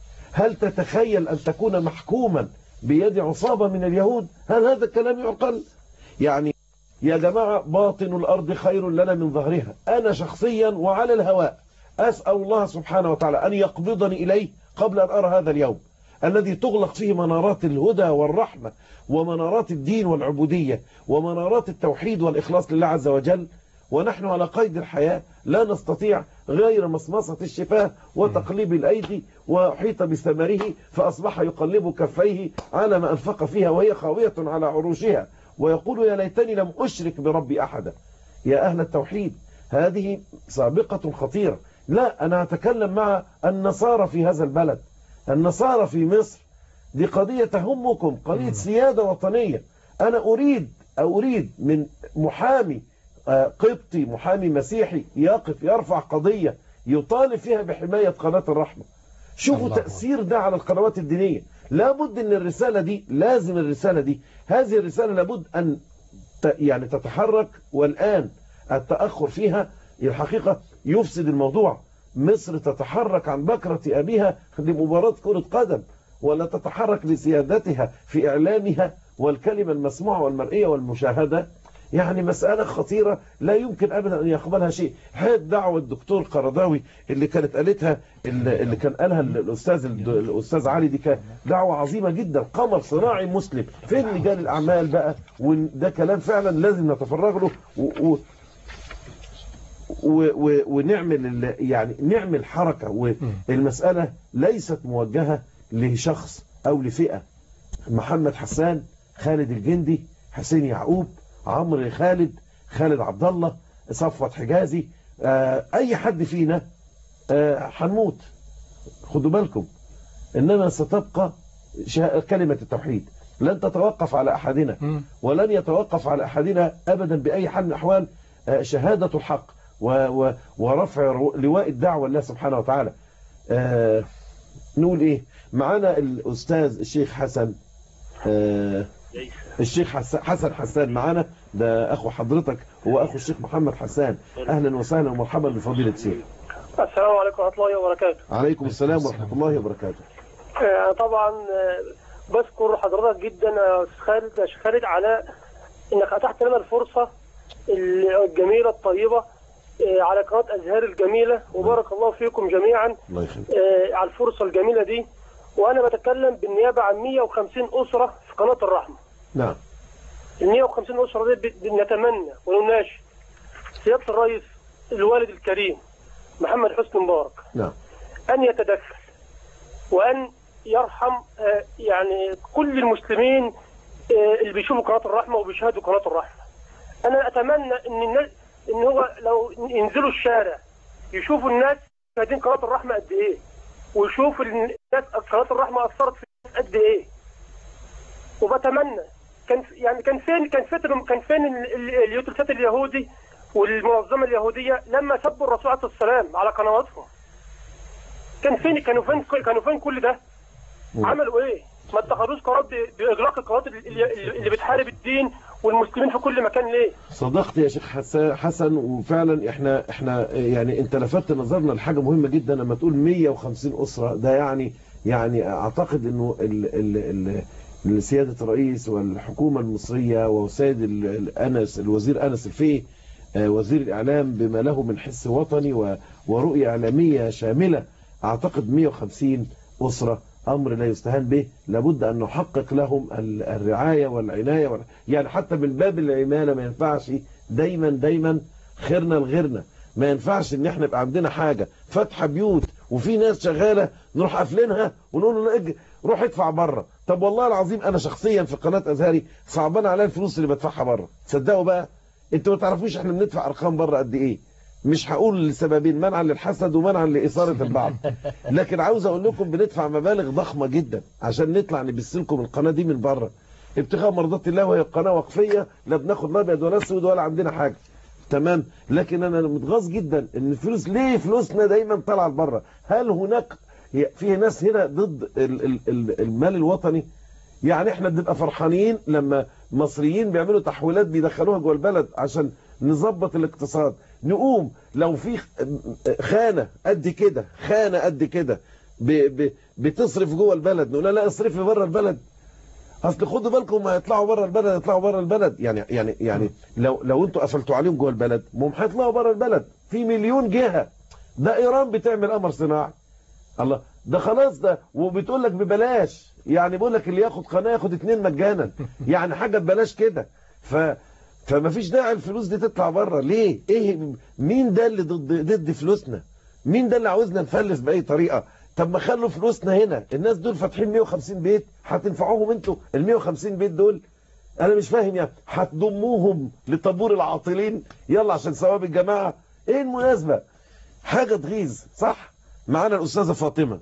هل تتخيل أن تكون محكوما بيد عصابة من اليهود هل هذا الكلام يعقل يعني يا جماعة باطن الأرض خير لنا من ظهرها أنا شخصيا وعلى الهواء أسأل الله سبحانه وتعالى أن يقبضني إليه قبل أن أرى هذا اليوم الذي تغلق فيه منارات الهدى والرحمة ومنارات الدين والعبودية ومنارات التوحيد والإخلاص لله عز وجل ونحن على قيد الحياة لا نستطيع غير مصمصة الشفاه وتقليب الأيدي وحيط بثمره فأصبح يقلب كفيه على ما أنفق فيها وهي خاوية على عروشها ويقول يا ليتني لم أشرك بربي أحدا يا أهل التوحيد هذه سابقة خطيرة لا أنا أتكلم مع النصارى في هذا البلد النصارى في مصر دي قضية تهمكم قضية سيادة وطنية أنا أريد أريد من محامي آه، قبطي محامي مسيحي يقف يرفع قضية يطالب فيها بحماية قناة الرحمة شوفوا الله تأثير ده على القنوات الدينية لابد ان الرسالة دي لازم الرسالة دي هذه الرسالة لابد ان ت- يعني تتحرك والآن التأخر فيها الحقيقة يفسد الموضوع مصر تتحرك عن بكرة أبيها لمباراة كرة قدم ولا تتحرك لسيادتها في إعلامها والكلمة المسموعة والمرئية والمشاهدة يعني مسألة خطيرة لا يمكن أبدا أن يقبلها شيء هذه دعوة الدكتور قرضاوي اللي كانت قالتها اللي اللي كان قالها الأستاذ الأستاذ علي دي كانت دعوة عظيمة جدا قمر صناعي مسلم فين رجال الأعمال بقى وده كلام فعلا لازم نتفرغ له و و و و ونعمل ال- يعني نعمل حركة والمسألة ليست موجهة لشخص أو لفئة محمد حسان خالد الجندي حسين يعقوب عمرو خالد خالد عبد الله صفوت حجازي آه، اي حد فينا آه، هنموت خدوا بالكم انما ستبقى شا- كلمة التوحيد لن تتوقف على احدنا ولن يتوقف على احدنا ابدا باي حال من الاحوال آه، شهادة الحق و- و- ورفع رو- لواء الدعوة لله سبحانه وتعالى آه، نقول ايه معانا الاستاذ الشيخ حسن آه، الشيخ حس- حسن حسان معانا ده اخو حضرتك هو اخو الشيخ محمد حسان اهلا وسهلا ومرحبا بفضيله الشيخ السلام عليكم ورحمة الله وبركاته عليكم السلام ورحمه الله وبركاته آه، طبعا آه، بشكر حضرتك جدا يا أستاذ خالد يا شيخ خالد على انك اتحت لنا الفرصة الجميلة الطيبة آه، على قناة أزهار الجميلة وبارك الله فيكم جميعا الله يخليك آه، على الفرصة الجميلة دي وأنا بتكلم بالنيابة عن 150 أسرة في قناة الرحمة نعم ال 150 أسرة دي بت- نتمنى ونناشد سيادة الرئيس الوالد الكريم محمد حسني مبارك نعم أن يتدخل وأن يرحم آه، يعني كل المسلمين آه، اللي بيشوفوا قناة الرحمة وبيشاهدوا قناة الرحمة أنا أتمنى إن الناس إن هو لو ينزلوا الشارع يشوفوا الناس شاهدين قناة الرحمة قد إيه ويشوفوا الناس قناة الرحمة أثرت في الناس قد إيه وبتمنى كان يعني كان فين كان فين كان فين ال- ال- اليوتيوبات اليهودي والمنظمة اليهودية لما سبوا الرسول عليه الصلاة والسلام على قنواتهم كان فين كانوا فين كانوا فين كل ده عملوا ايه ما اتخذوش قرار ب- باغلاق القنوات اللي, اللي اللي بتحارب الدين والمسلمين في كل مكان ليه صدقت يا شيخ حسا- حسن وفعلا احنا احنا يعني انت لفتت نظرنا لحاجه مهمه جدا لما تقول 150 اسره ده يعني يعني اعتقد انه ال ال ال سياده الرئيس والحكومه المصريه وسيد ال- ال- انس الوزير انس الفقي آه، وزير الاعلام بما له من حس وطني و- ورؤيه اعلاميه شامله اعتقد 150 اسره امر لا يستهان به لابد ان نحقق لهم ال- الرعايه والعنايه وال... يعني حتى من باب العماله ما ينفعش دايما دايما خيرنا لغيرنا ما ينفعش ان احنا يبقى عندنا حاجه فاتحه بيوت وفي ناس شغاله نروح قافلينها ونقول له لا اج- روح ادفع بره طب والله العظيم انا شخصيا في قناه ازهري صعبان عليا الفلوس اللي بدفعها بره تصدقوا بقى انتوا ما تعرفوش احنا بندفع ارقام بره قد ايه مش هقول لسببين منعا للحسد ومنعا لإثارة البعض لكن عاوز اقول لكم بندفع مبالغ ضخمة جدا عشان نطلع نبث لكم القناة دي من بره ابتغاء مرضات الله وهي قناة وقفية لا بناخد لا ابيض ولا اسود ولا عندنا حاجة تمام لكن انا متغاظ جدا ان الفلوس ليه فلوسنا دايما طالعه لبره هل هناك هي- في ناس هنا ضد ال- ال- ال- المال الوطني يعني احنا بنبقى فرحانين لما مصريين بيعملوا تحويلات بيدخلوها جوه البلد عشان نظبط الاقتصاد نقوم لو في خانة قد كده خانة قد كده ب- ب- بتصرف جوه البلد نقول لها لا اصرفي بره البلد اصل خدوا بالكم ما يطلعوا بره البلد يطلعوا بره البلد يعني يعني يعني لو لو انتوا قفلتوا عليهم جوه البلد هم هيطلعوا بره البلد في مليون جهة ده ايران بتعمل قمر صناعي الله ده خلاص ده وبتقول لك ببلاش يعني بيقول لك اللي ياخد قناه ياخد اتنين مجانا يعني حاجه ببلاش كده ف فما فيش داعي الفلوس دي تطلع بره ليه ايه مين ده اللي ضد ضد فلوسنا مين ده اللي عاوزنا نفلس باي طريقه طب ما خلوا فلوسنا هنا الناس دول فاتحين 150 بيت هتنفعوهم انتوا ال 150 بيت دول انا مش فاهم يعني هتضموهم لطابور العاطلين يلا عشان ثواب الجماعه ايه المناسبه حاجه تغيظ صح معانا الاستاذه فاطمه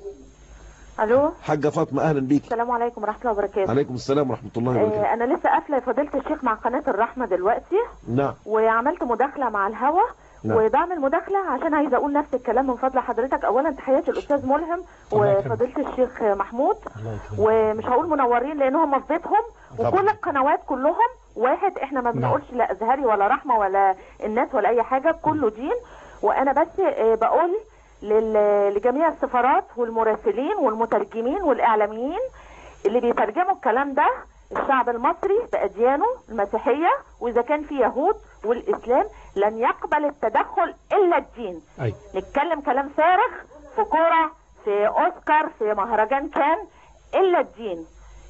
الو حاجه فاطمه اهلا بيك السلام عليكم ورحمه الله وبركاته عليكم السلام ورحمه الله وبركاته آه انا لسه قافله فضيله الشيخ مع قناه الرحمه دلوقتي نعم وعملت مداخله مع الهوا نعم. وبعمل مداخله عشان عايزه اقول نفس الكلام من فضل حضرتك اولا تحياتي الاستاذ ملهم الله يكرمك. وفضيله الشيخ محمود الله يكرمك. ومش هقول منورين لان هم في بيتهم طبعا. وكل القنوات كلهم واحد احنا ما نعم. بنقولش لا ازهري ولا رحمه ولا الناس ولا اي حاجه كله دين وانا بس آه، بقول لل- لجميع السفارات والمراسلين والمترجمين والاعلاميين اللي بيترجموا الكلام ده الشعب المصري بأديانه المسيحية وإذا كان في يهود والإسلام لن يقبل التدخل إلا الدين أي. نتكلم كلام فارغ في كورة في أوسكار في مهرجان كان إلا الدين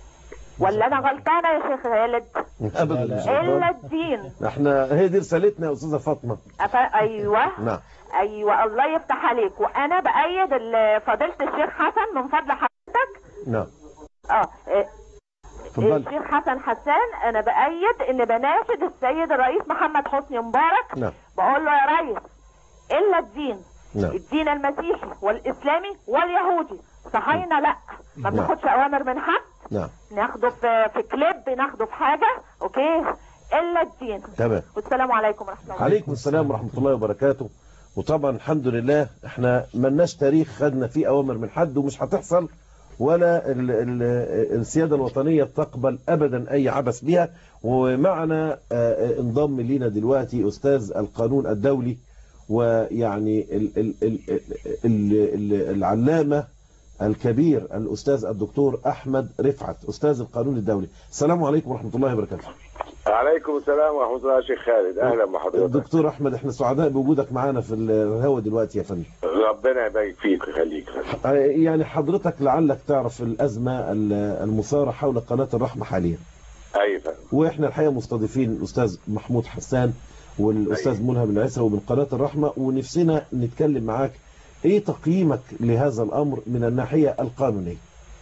ولا أنا غلطانة يا شيخ خالد ابدا مش إلا غلطان. الدين احنا هي دي رسالتنا يا استاذه فاطمه أف... أيوه نعم أيوه الله يفتح عليك وأنا بأيد ال- فضيلة الشيخ حسن من فضل حضرتك نعم اه إيه، اتفضلي. الشيخ حسن حسان انا بايد ان بناشد السيد الرئيس محمد حسني مبارك نعم بقول له يا ريس الا الدين نعم الدين المسيحي والاسلامي واليهودي صهاينه لا ما نعم. بناخدش اوامر من حد نعم ناخده في في كليب ناخده في حاجه اوكي الا الدين تمام والسلام عليكم ورحمه الله عليكم السلام ورحمة الله وبركاته وطبعا الحمد لله احنا ملناش تاريخ خدنا فيه اوامر من حد ومش هتحصل ولا ال ال السيادة الوطنية تقبل ابدا اي عبث بها ومعنا آه، انضم لينا دلوقتي استاذ القانون الدولي ويعني ال ال ال ال ال العلامة الكبير الاستاذ الدكتور احمد رفعت استاذ القانون الدولي السلام عليكم ورحمة الله وبركاته عليكم السلام ورحمة الله يا شيخ خالد أهلا بحضرتك دكتور احمد احنا سعداء بوجودك معانا في الهوا دلوقتي يا فندم ربنا يبارك فيك ويخليك يعني حضرتك لعلك تعرف الازمه المثاره حول قناه الرحمه حاليا أيوة فندم. واحنا الحقيقه مستضيفين الاستاذ محمود حسان والاستاذ ملهم العسري ومن قناه الرحمه ونفسنا نتكلم معاك ايه تقييمك لهذا الامر من الناحيه القانونيه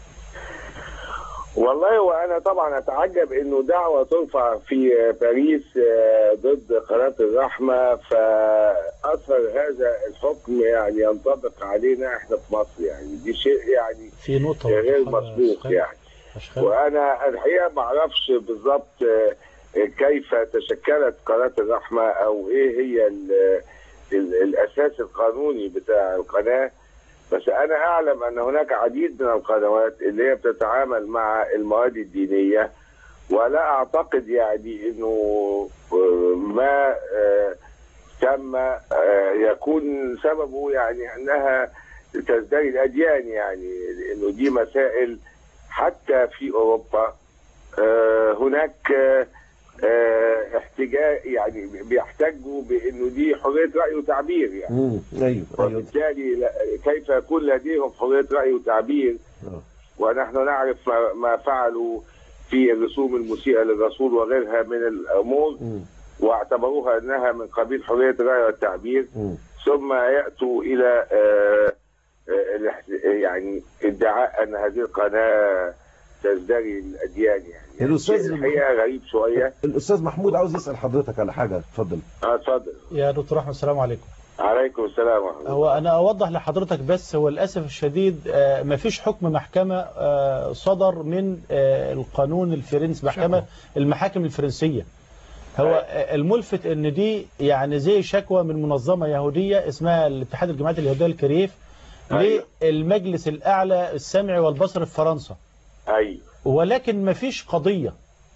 والله وأنا طبعا أتعجب إنه دعوة ترفع في باريس آه، ضد قناة الرحمة فأثر هذا الحكم يعني ينطبق علينا إحنا في مصر يعني دي شيء يعني في نقطة غير واضحة مسبوق أشخاص- يعني أشخاص. وانا الحقيقه ما اعرفش بالظبط آه، كيف تشكلت قناه الرحمه او ايه هي ال ال الاساس القانوني بتاع القناه بس انا اعلم ان هناك عديد من القنوات اللي هي بتتعامل مع المواد الدينيه ولا اعتقد يعني انه آه، ما آه، تم آه، يكون سببه يعني انها تزدري الاديان يعني لانه دي مسائل حتى في اوروبا آه، هناك آه، آه، احتجاج يعني بيحتجوا بانه دي حريه راي وتعبير يعني امم ايوه ايوه وبالتالي لا- كيف يكون لديهم حريه راي وتعبير آه. ونحن نعرف ما, ما فعلوا في الرسوم المسيئه للرسول وغيرها من الامور مم. واعتبروها انها من قبيل حريه الراي والتعبير مم. ثم ياتوا الى آه، آه، الاحت- يعني ادعاء ان هذه القناه تزدري الاديان يعني الأستاذ شيء الحقيقه غريب شويه الاستاذ محمود عاوز يسال حضرتك على حاجه اتفضل اه اتفضل يا دكتور أحمد السلام عليكم عليكم السلام ورحمه الله هو أنا أوضح لحضرتك بس هو للأسف الشديد آه، مفيش حكم محكمة آه، صدر من آه، القانون الفرنسي محكمة المحاكم الفرنسية هو آه، الملفت ان دي يعني زي شكوى من منظمة يهودية اسمها الاتحاد الجماعات اليهودية الكريف أيوة. للمجلس الأعلى السمعي والبصري في فرنسا ايوه ولكن مفيش قضية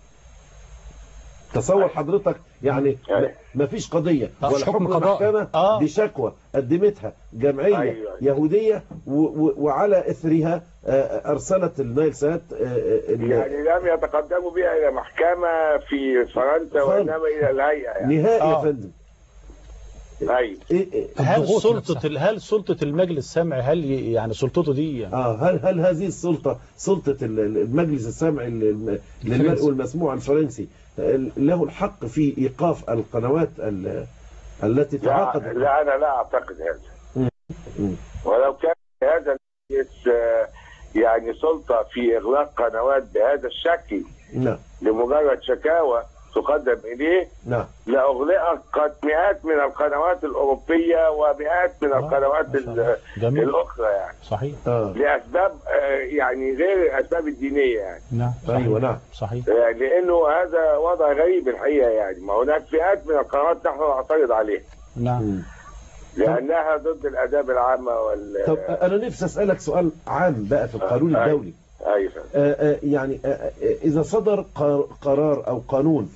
تصور حضرتك يعني ما فيش قضية آه، ولا حكم حكم قضائي. محكمة آه. دي شكوى قدمتها جمعية أيوة، أيوة. يهودية و و وعلى إثرها آه، أرسلت النايل سات آه، آه، ال- يعني لم يتقدموا بها الى محكمه في فرنسا خالص. وانما الى الهيئه يعني نهائي يا آه. فندم ايوه إيه- إيه هل الضغوط سلطة نفسها. ال- هل سلطة المجلس السمعي هل ي- يعني سلطته دي يعني اه هل هل هذه السلطة سلطة ال- ال- المجلس السمعي لل- للمرء الفرنسي. والمسموع الفرنسي له الحق في إيقاف القنوات ال- التي لا, تعاقد لا انا لا اعتقد هذا مم. ولو كان هذا المجلس آه، يعني سلطه في اغلاق قنوات بهذا الشكل نعم لمجرد شكاوى تقدم اليه نعم لاغلقت مئات من القنوات الاوروبيه ومئات من القنوات ال- جميل الاخرى يعني صحيح لاسباب آه، يعني غير الاسباب الدينيه يعني نعم أيوة نعم صحيح آه، لانه هذا وضع غريب الحقيقه يعني ما هناك فئات من القنوات نحن نعترض عليها نعم لانها ضد الاداب العامه وال طب أنا نفسي أسألك سؤال عام بقى في القانون أيوة. الدولي ايوه آه، آه، يعني آه، آه، إذا صدر قر- قرار أو قانون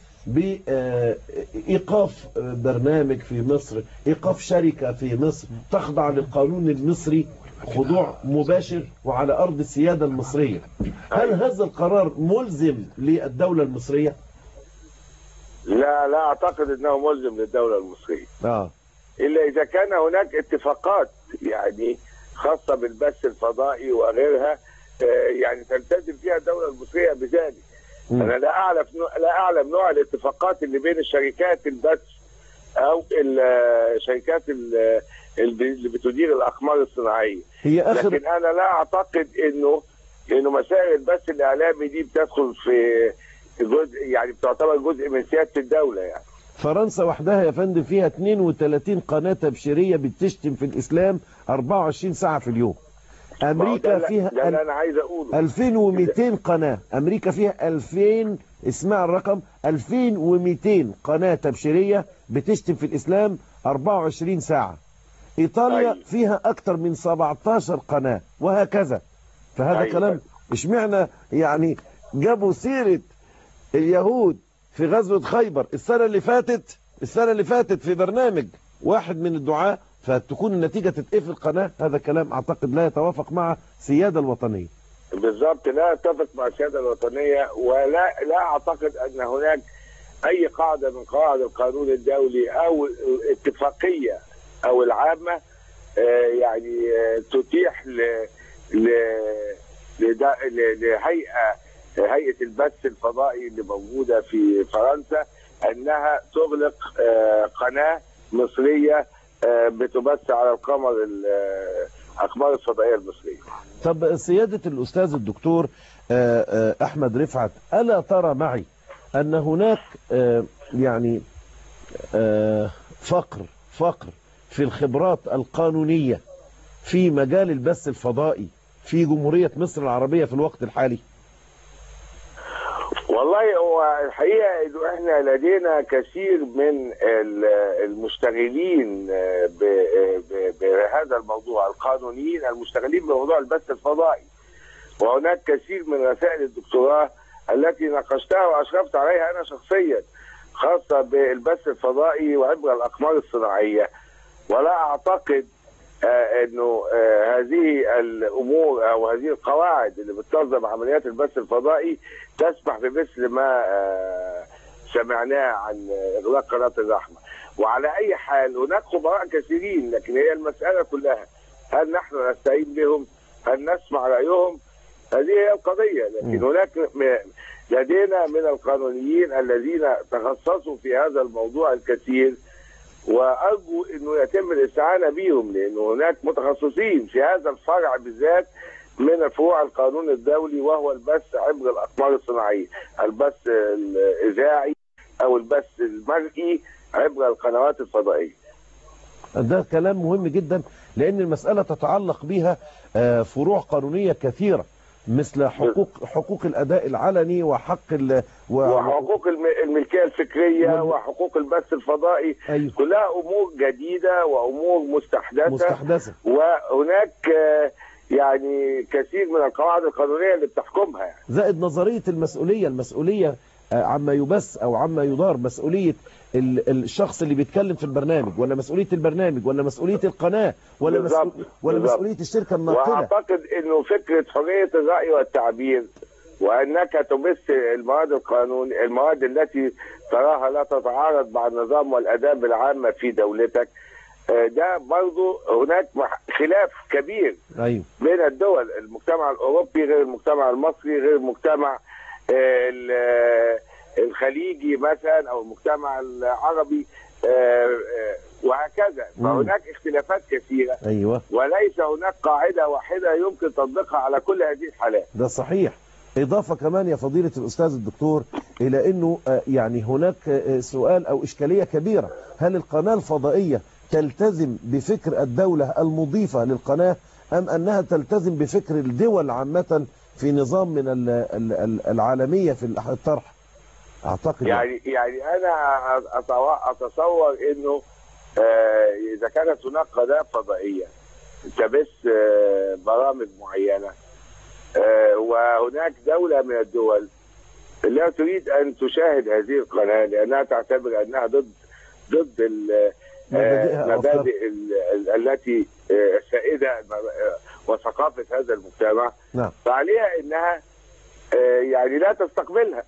بإيقاف برنامج في مصر إيقاف شركة في مصر تخضع للقانون المصري خضوع مباشر وعلى أرض السيادة المصرية هل هذا القرار ملزم للدولة المصرية؟ لا لا اعتقد انه ملزم للدوله المصريه آه الا اذا كان هناك اتفاقات يعني خاصه بالبث الفضائي وغيرها آه، يعني تلتزم فيها الدوله المصريه بذلك انا لا اعلم نوع- لا اعلم نوع الاتفاقات اللي بين الشركات البث او ال- شركات ال- اللي بتدير الاقمار الصناعيه هي آخر لكن انا لا اعتقد انه انه مسائل البث الاعلامي دي بتدخل في جزء يعني بتعتبر جزء من سياده الدوله يعني فرنسا وحدها يا فندم فيها 32 قناة تبشيرية بتشتم في الإسلام 24 ساعة في اليوم ده أمريكا اللي- فيها ده اللي انا عايز اقوله 2200 قناة أمريكا فيها 2000 اسمع الرقم 2200 قناة تبشيرية بتشتم في الإسلام 24 ساعة إيطاليا فيها أكتر من 17 قناة وهكذا فهذا أيوة. كلام اشمعنى يعني جابوا سيرة اليهود في غزوة خيبر السنة اللي فاتت السنة اللي فاتت في برنامج واحد من الدعاة فتكون النتيجة تتقفل قناة هذا كلام أعتقد لا يتوافق مع السيادة الوطنية بالضبط لا اتفق مع السياده الوطنيه ولا لا اعتقد ان هناك اي قاعده من قواعد القانون الدولي او الاتفاقيه او العامه آه، يعني آه، تتيح ل ل لدا- ل- لهيئه هيئه البث الفضائي اللي موجوده في فرنسا انها تغلق آه، قناه مصريه آه، بتبث على القمر ال- آه، الاقمار الفضائيه المصريه طب سيادة الأستاذ الدكتور آه، آه، أحمد رفعت ألا ترى معي أن هناك آه، يعني آه، فقر فقر في الخبرات القانونية في مجال البث الفضائي في جمهورية مصر العربية في الوقت الحالي والله هو الحقيقه انه احنا لدينا كثير من ال- المشتغلين ب- ب- بهذا الموضوع القانونيين المشتغلين بموضوع البث الفضائي وهناك كثير من رسائل الدكتوراه التي ناقشتها واشرفت عليها انا شخصيا خاصه بالبث الفضائي وعبر الاقمار الصناعيه ولا اعتقد آه، انه آه، هذه الامور او هذه القواعد اللي بتنظم عمليات البث الفضائي تسمح بمثل ما آه، سمعناه عن اغلاق قناه الرحمه وعلى اي حال هناك خبراء كثيرين لكن هي المساله كلها هل نحن نستعين بهم هل نسمع رايهم هذه هي القضيه لكن هناك م- لدينا من القانونيين الذين تخصصوا في هذا الموضوع الكثير وارجو انه يتم الاستعانه بهم لان هناك متخصصين في هذا الفرع بالذات من فروع القانون الدولي وهو البث عبر الاقمار الصناعيه، البث الاذاعي او البث المرئي عبر القنوات الفضائيه. ده كلام مهم جدا لأن المسألة تتعلق بها آه، فروع قانونية كثيرة مثل حقوق حقوق الأداء العلني وحق ال و... وحقوق الم- الملكيه الفكريه وحقوق البث الفضائي أيوة. كلها امور جديده وامور مستحدثه مستحدثة وهناك آه، يعني كثير من القواعد القانونيه اللي بتحكمها يعني. زائد نظرية المسؤولية المسؤولية آه، عما يبث أو عما يدار مسؤولية ال- الشخص اللي بيتكلم في البرنامج ولا مسؤولية البرنامج ولا مسؤولية القناة ولا بالظبط، مسؤول ولا بالظبط. مسؤولية الشركة الناقلة واعتقد انه فكره حريه الراي والتعبير وانك تبث المواد القانون المواد التي تراها لا تتعارض مع النظام والاداب العامه في دولتك آه، ده برضو هناك مح- خلاف كبير أيوه بين الدول المجتمع الاوروبي غير المجتمع المصري غير المجتمع آه، ال- الخليجي مثلا او المجتمع العربي آه، آه، وهكذا مم. فهناك اختلافات كثيره ايوه وليس هناك قاعده واحده يمكن تطبيقها على كل هذه الحالات ده صحيح إضافة كمان يا فضيلة الأستاذ الدكتور إلى أنه آه، يعني هناك آه، سؤال أو إشكالية كبيرة هل القناة الفضائية تلتزم بفكر الدولة المضيفة للقناة أم أنها تلتزم بفكر الدول عامة في نظام من ال- ال- ال- العالمية في الأح- الطرح أعتقد يعني يعني انا أتوا- اتصور انه آه، اذا كانت هناك قناه فضائيه تبث آه، برامج معينه آه، وهناك دوله من الدول لا تريد ان تشاهد هذه القناه لانها تعتبر انها ضد ضد ال- مبادئها آه، أو أفكارها. مبادئ ال- ال- التي آه، سائده آه، وثقافه هذا المجتمع نعم فعليها انها آه، يعني لا تستقبلها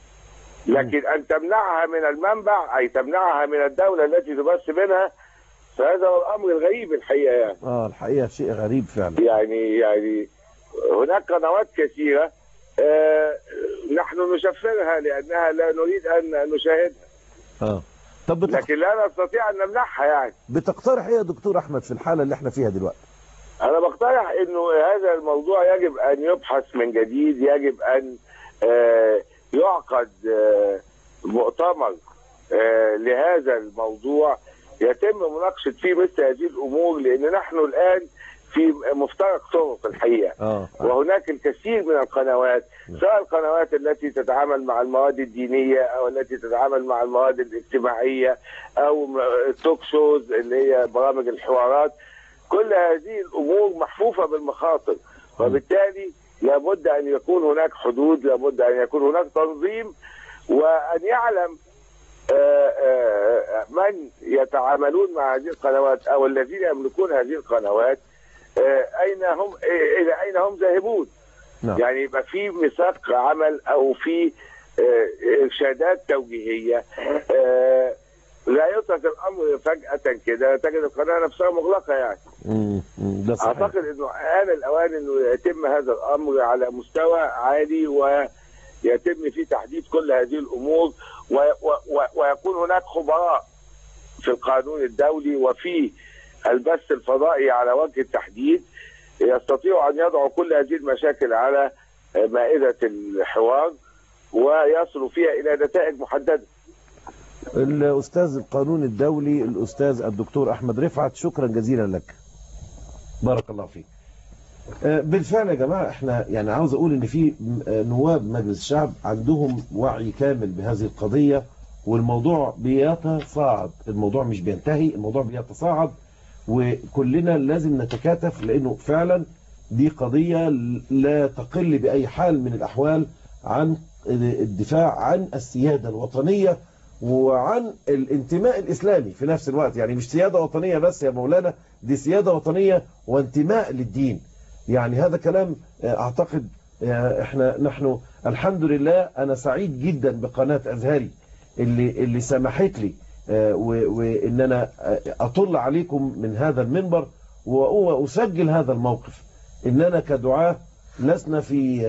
لكن ان تمنعها من المنبع اي تمنعها من الدوله التي تبث منها فهذا هو الامر الغريب الحقيقه يعني آه الحقيقة شيء غريب فعلا يعني يعني هناك قنوات كثيره آه، نحن نشفرها لانها لا نريد ان نشاهدها آه طب بتق... لكن لا نستطيع ان نمنعها يعني بتقترح إيه يا دكتور أحمد في الحالة اللي احنا فيها دلوقتي انا بقترح انه هذا الموضوع يجب ان يبحث من جديد يجب ان آه، يعقد آه، مؤتمر آه، لهذا الموضوع يتم مناقشه فيه مثل هذه الامور لان نحن الان في مفترق طرق الحقيقه آه وهناك الكثير من القنوات سواء القنوات التي تتعامل مع المواد الدينية أو التي تتعامل مع المواد الاجتماعية أو م- التوك شوز اللي هي برامج الحوارات كل هذه الأمور محفوفة بالمخاطر وبالتالي لابد أن يكون هناك حدود لابد أن يكون هناك تنظيم وأن يعلم آه، آه، من يتعاملون مع هذه القنوات أو الذين يملكون هذه القنوات آه، أين هم آه، إلى أين هم ذاهبون نعم. يعني يبقى في ميثاق عمل او في آه، ارشادات توجيهيه آه، لا يترك الامر فجاه كده تجد القناه نفسها مغلقه يعني مم، مم، ده صحيح اعتقد انه آن الاوان انه يتم هذا الامر على مستوى عالي ويتم فيه تحديد كل هذه الامور و و و ويكون هناك خبراء في القانون الدولي وفي البث الفضائي على وجه التحديد يستطيعوا ان يضعوا كل هذه المشاكل على مائده الحوار ويصلوا فيها الى نتائج محدده. الأستاذ القانون الدولي الأستاذ الدكتور أحمد رفعت شكرا جزيلا لك بارك الله فيك آه، بالفعل يا جماعة احنا يعني عاوز اقول ان في آه، نواب مجلس الشعب عندهم وعي كامل بهذه القضية والموضوع بيتصاعد الموضوع مش بينتهي الموضوع بيتصاعد وكلنا لازم نتكاتف لانه فعلا دي قضية لا تقل بأي حال من الأحوال عن الدفاع عن السيادة الوطنية وعن الانتماء الإسلامي في نفس الوقت يعني مش سيادة وطنية بس يا مولانا دي سيادة وطنية وانتماء للدين يعني هذا كلام أعتقد احنا نحن الحمد لله أنا سعيد جدا بقناة أزهري اللي, اللي سمحت لي وإن أنا أطل عليكم من هذا المنبر وأسجل هذا الموقف إننا كدعاة لسنا في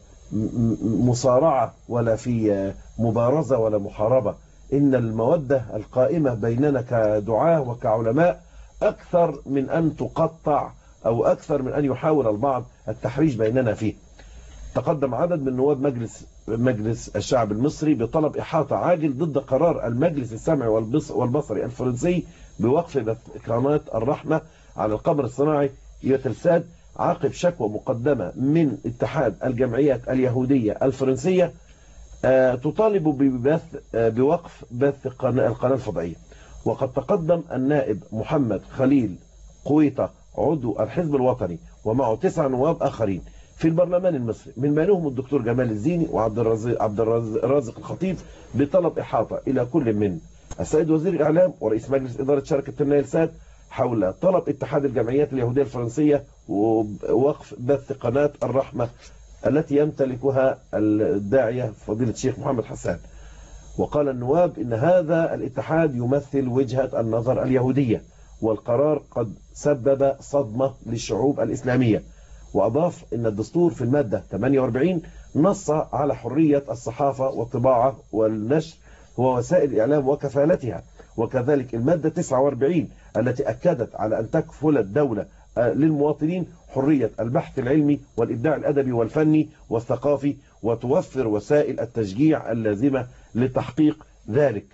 مصارعة ولا في مبارزة ولا محاربة إن المودة القائمة بيننا كدعاة وكعلماء أكثر من أن تقطع أو أكثر من أن يحاول البعض التحريش بيننا فيه تقدم عدد من نواب مجلس مجلس الشعب المصري بطلب إحاطة عاجل ضد قرار المجلس السمعي والبصري الفرنسي بوقف قناة الرحمة على القمر الصناعي يوتلساد عقب شكوى مقدمة من اتحاد الجمعيات اليهودية الفرنسية تطالب ببث بوقف بث القناة الفضائية وقد تقدم النائب محمد خليل قويطة عضو الحزب الوطني ومعه تسع نواب آخرين في البرلمان المصري من بينهم الدكتور جمال الزيني وعبد الرازق عبد الرازق الخطيب بطلب إحاطة إلى كل من السيد وزير الإعلام ورئيس مجلس إدارة شركة النيل ساد حول طلب اتحاد الجمعيات اليهودية الفرنسية ووقف بث قناة الرحمة التي يمتلكها الداعية فضيلة الشيخ محمد حسان وقال النواب إن هذا الاتحاد يمثل وجهة النظر اليهودية والقرار قد سبب صدمة للشعوب الإسلامية وأضاف أن الدستور في المادة 48 نص على حرية الصحافة والطباعة والنشر ووسائل الإعلام وكفالتها وكذلك المادة 49 التي أكدت على أن تكفل الدولة آه، للمواطنين حرية البحث العلمي والإبداع الأدبي والفني والثقافي وتوفر وسائل التشجيع اللازمة لتحقيق ذلك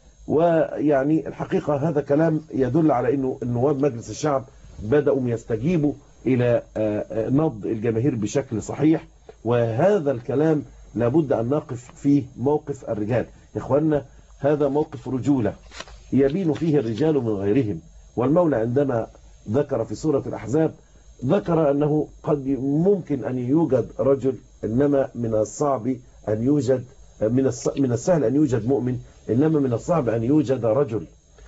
ويعني الحقيقة هذا كلام يدل على أنه النواب مجلس الشعب بدأوا يستجيبوا إلى آه، آه، نبض الجماهير بشكل صحيح وهذا الكلام لابد أن نقف فيه موقف الرجال يا إخواننا هذا موقف رجولة يبين فيه الرجال من غيرهم والمولى عندما ذكر في سورة الأحزاب ذكر أنه قد ممكن أن يوجد رجل إنما من الصعب أن يوجد من الص- من السهل أن يوجد مؤمن إنما من الصعب أن يوجد رجل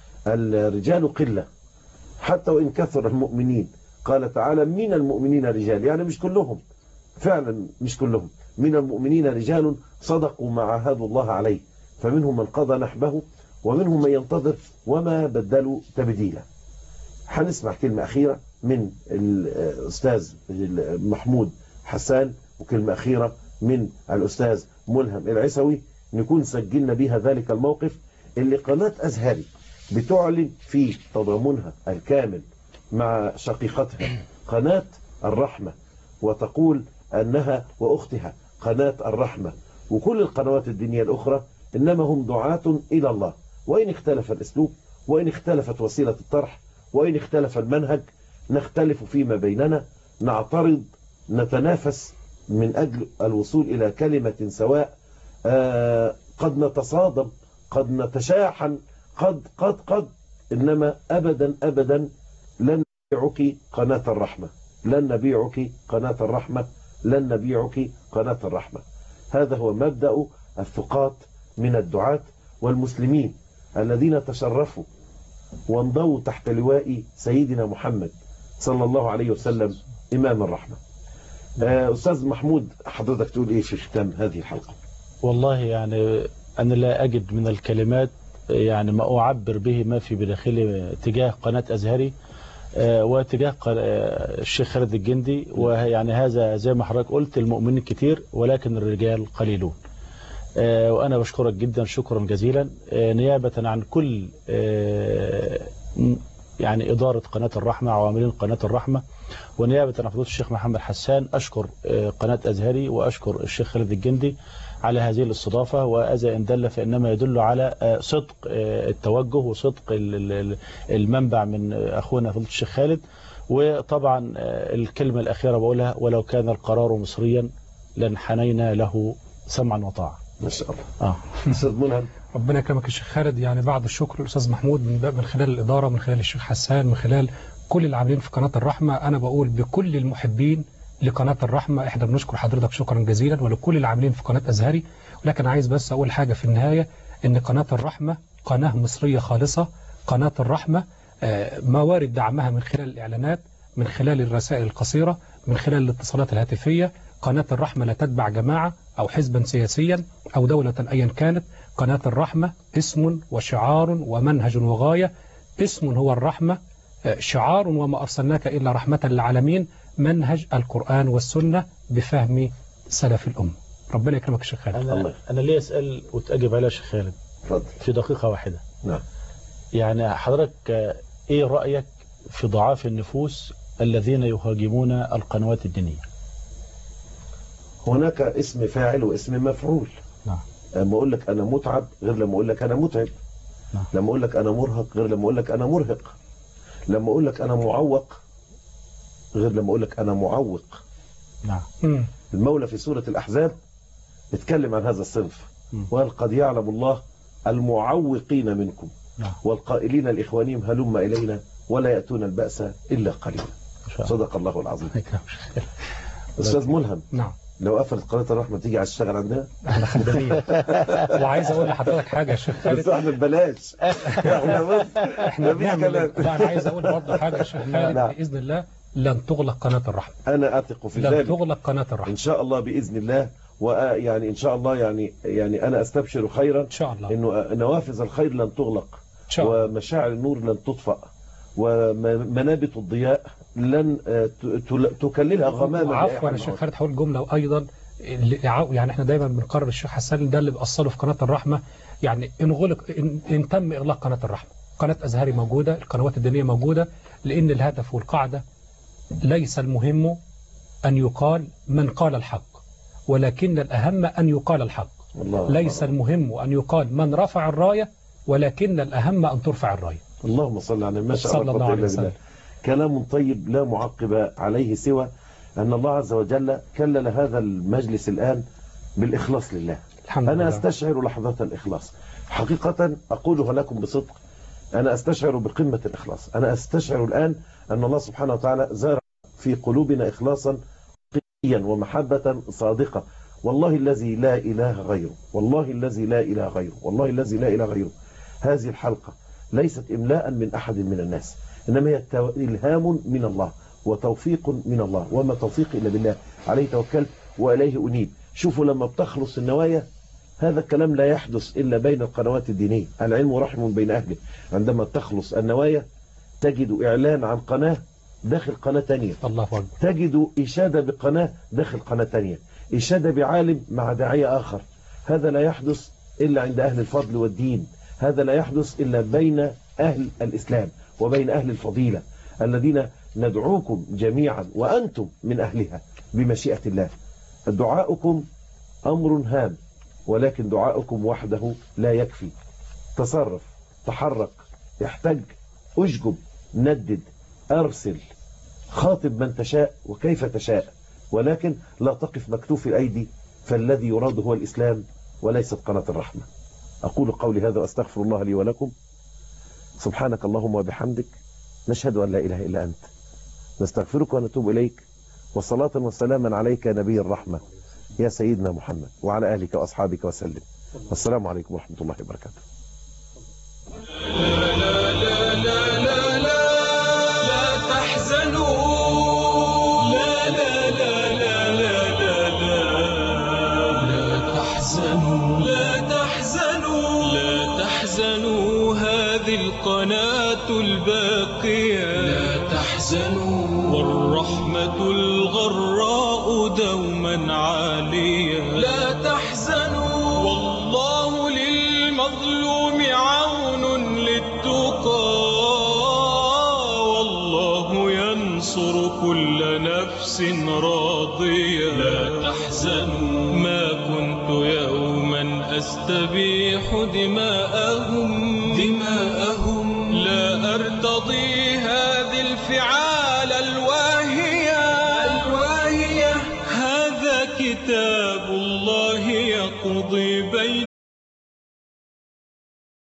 الرجال قلة حتى وإن كثر المؤمنين قال تعالى من المؤمنين رجال يعني مش كلهم فعلا مش كلهم من المؤمنين رجال صدقوا ما عاهدوا الله عليه فمنهم من قضى نحبه ومنهم من ينتظر وما بدلوا تبديلا هنسمع كلمة أخيرة من الأستاذ محمود حسان وكلمة أخيرة من الأستاذ ملهم العسوي نكون سجلنا بها ذلك الموقف اللي قناة أزهري بتعلن في تضامنها الكامل مع شقيقتها قناة الرحمة وتقول أنها وأختها قناة الرحمة وكل القنوات الدينية الأخرى إنما هم دعاة إلى الله وإن اختلف الأسلوب وإن اختلفت وسيلة الطرح وإن اختلف المنهج نختلف فيما بيننا نعترض نتنافس من أجل الوصول إلى كلمة سواء آه قد نتصادم قد نتشاحن قد قد قد إنما أبدا أبدا لن نبيعك قناة الرحمة لن نبيعك قناة الرحمة لن نبيعك قناة الرحمة هذا هو مبدأ الثقات من الدعاة والمسلمين الذين تشرفوا وانضووا تحت لواء سيدنا محمد صلى الله عليه وسلم إمام الرحمة آه، أستاذ محمود حضرتك تقول إيه في ختام هذه الحلقة والله يعني أنا لا أجد من الكلمات يعني ما أعبر به ما في بداخلي تجاه قناة أزهري آه، وتجاه قل- آه، الشيخ خالد الجندي ويعني هذا زي ما حضرتك قلت المؤمنين كتير ولكن الرجال قليلون آه، وأنا بشكرك جدا شكرا جزيلا آه، نيابة عن كل آه، م- يعني إدارة قناة الرحمة عواملين قناة الرحمة ونيابة عن فضيلة الشيخ محمد حسان أشكر آه، قناة أزهري وأشكر الشيخ خالد الجندي على هذه الاستضافة وأذا إن دل فإنما يدل على آه، صدق آه، التوجه وصدق ال- ال- المنبع من آه، أخونا فضيلة الشيخ خالد وطبعا آه، الكلمة الأخيرة بقولها ولو كان القرار مصريا لانحنينا له سمعا وطاعة ما شاء الله آه. أستاذ ملهم ربنا يكرمك يا شيخ خالد يعني بعد الشكر للاستاذ محمود من من خلال الاداره من خلال الشيخ حسان من خلال كل العاملين في قناه الرحمه انا بقول بكل المحبين لقناه الرحمه احنا بنشكر حضرتك شكرا جزيلا ولكل العاملين في قناه ازهري ولكن عايز بس اقول حاجه في النهايه ان قناه الرحمه قناه مصريه خالصه قناه الرحمه آه، موارد دعمها من خلال الاعلانات من خلال الرسائل القصيره من خلال الاتصالات الهاتفيه قناه الرحمه لا تتبع جماعه او حزبا سياسيا او دوله ايا كانت قناة الرحمة اسم وشعار ومنهج وغاية اسم هو الرحمة آه، شعار وما أرسلناك إلا رحمة للعالمين منهج القرآن والسنة بفهم سلف الأمة ربنا يكرمك يا شيخ خالد أنا, أنا ليه أسأل وتأجب عليها يا شيخ خالد في دقيقة واحدة نعم يعني حضرتك آه، إيه رأيك في ضعاف النفوس الذين يهاجمون القنوات الدينية هناك اسم فاعل واسم مفعول نعم. لما اقول لك انا متعب غير لما اقول لك انا متعب نعم. لما اقول لك انا مرهق غير لما اقول لك انا مرهق لما اقول لك انا معوق غير لما اقول لك انا معوق نعم المولى في سورة الأحزاب اتكلم عن هذا الصنف مم. وقال قد يعلم الله المعوقين منكم نعم. والقائلين لإخوانهم هلم إلينا ولا يأتون البأس إلا قليلا شاء الله. صدق الله العظيم أستاذ ملهم نعم لو قفلت قناة الرحمة تيجي على تشتغل عندنا احنا خدامين وعايز اقول لحضرتك حاجه يا شيخ خالد بس احنا ببلاش احنا بص احنا مفيش بنعمل كلام. لا انا عايز اقول برضه حاجه يا شيخ خالد نعم. باذن الله لن تغلق قناه الرحمه أنا أثق في لن ذلك تغلق قناه الرحمه إن شاء الله بإذن الله ويعني إن شاء الله يعني يعني أنا أستبشر خيرا ان شاء الله إنه نوافذ الخير لن تغلق ان شاء الله ومشاعر النور لن تطفأ ومنابت الضياء لن آه، ت- تل- تكللها غماما عفوا لأي يا حد شيخ آخر. خالد هقول جمله وايضا اللي يعو- يعني احنا دايما بنقرر الشيخ حسان ده اللي بيأصله في قناة الرحمة يعني ان غلق ان, إن تم إغلاق قناة الرحمة قناة أزهري موجودة القنوات الدينية موجودة لأن الهدف والقاعدة ليس المهم أن يقال من قال الحق ولكن الأهم أن يقال الحق الله ليس المهم أن يقال من رفع الراية ولكن الأهم أن ترفع الراية اللهم صل على ما شاء صلى الله الله قوة عليه إلا وسلم. بالله. كلام طيب لا معقب عليه سوى أن الله عز وجل كلل هذا المجلس الآن بالإخلاص لله الحمد أنا لله. أستشعر لحظة الإخلاص حقيقة أقولها لكم بصدق أنا أستشعر بقمة الإخلاص أنا أستشعر الآن أن الله سبحانه وتعالى زرع في قلوبنا إخلاصا حقيقيا ومحبة صادقة والله الذي لا إله غيره والله الذي لا إله غيره والله الذي لا إله غيره هذه الحلقة ليست إملاء من أحد من الناس إنما هي التو- إلهام من الله وتوفيق من الله وما توفيق إلا بالله عليه توكلت وإليه أنيب شوفوا لما بتخلص النوايا هذا الكلام لا يحدث إلا بين القنوات الدينية العلم رحم بين أهله عندما تخلص النوايا تجد إعلان عن قناة داخل قناة تانية الله أكبر تجد إشادة بقناة داخل قناة تانية إشادة بعالم مع داعية آخر هذا لا يحدث إلا عند أهل الفضل والدين هذا لا يحدث إلا بين أهل الإسلام وبين أهل الفضيلة الذين ندعوكم جميعا وأنتم من أهلها بمشيئة الله دعاؤكم أمر هام ولكن دعاؤكم وحده لا يكفي تصرف تحرك احتج أشجب ندد أرسل خاطب من تشاء وكيف تشاء ولكن لا تقف مكتوف الأيدي فالذي يراد هو الإسلام وليست قناة الرحمة أقول قولي هذا وأستغفر الله لي ولكم سبحانك اللهم وبحمدك نشهد أن لا إله إلا أنت نستغفرك ونتوب إليك وصلاة وسلاما عليك يا نبي الرحمة يا سيدنا محمد وعلى أهلك وأصحابك وسلم والسلام عليكم ورحمة الله وبركاته لا تحزنوا لا لا لا لا لا لا لا لا تحزنوا لا تحزنوا لا تحزنوا هذه القناة الباقية لا تحزنوا والرحمة الغراء دوما عالية لا تحزنوا والله للمظلوم عون للتقى والله ينصر كل نفس راضية لا تحزنوا ما كنت يوما أستبيح دماءهم دماءهم لا أرتضي هذه الفعال الواهية الواهية هذا كتاب الله يقضي بين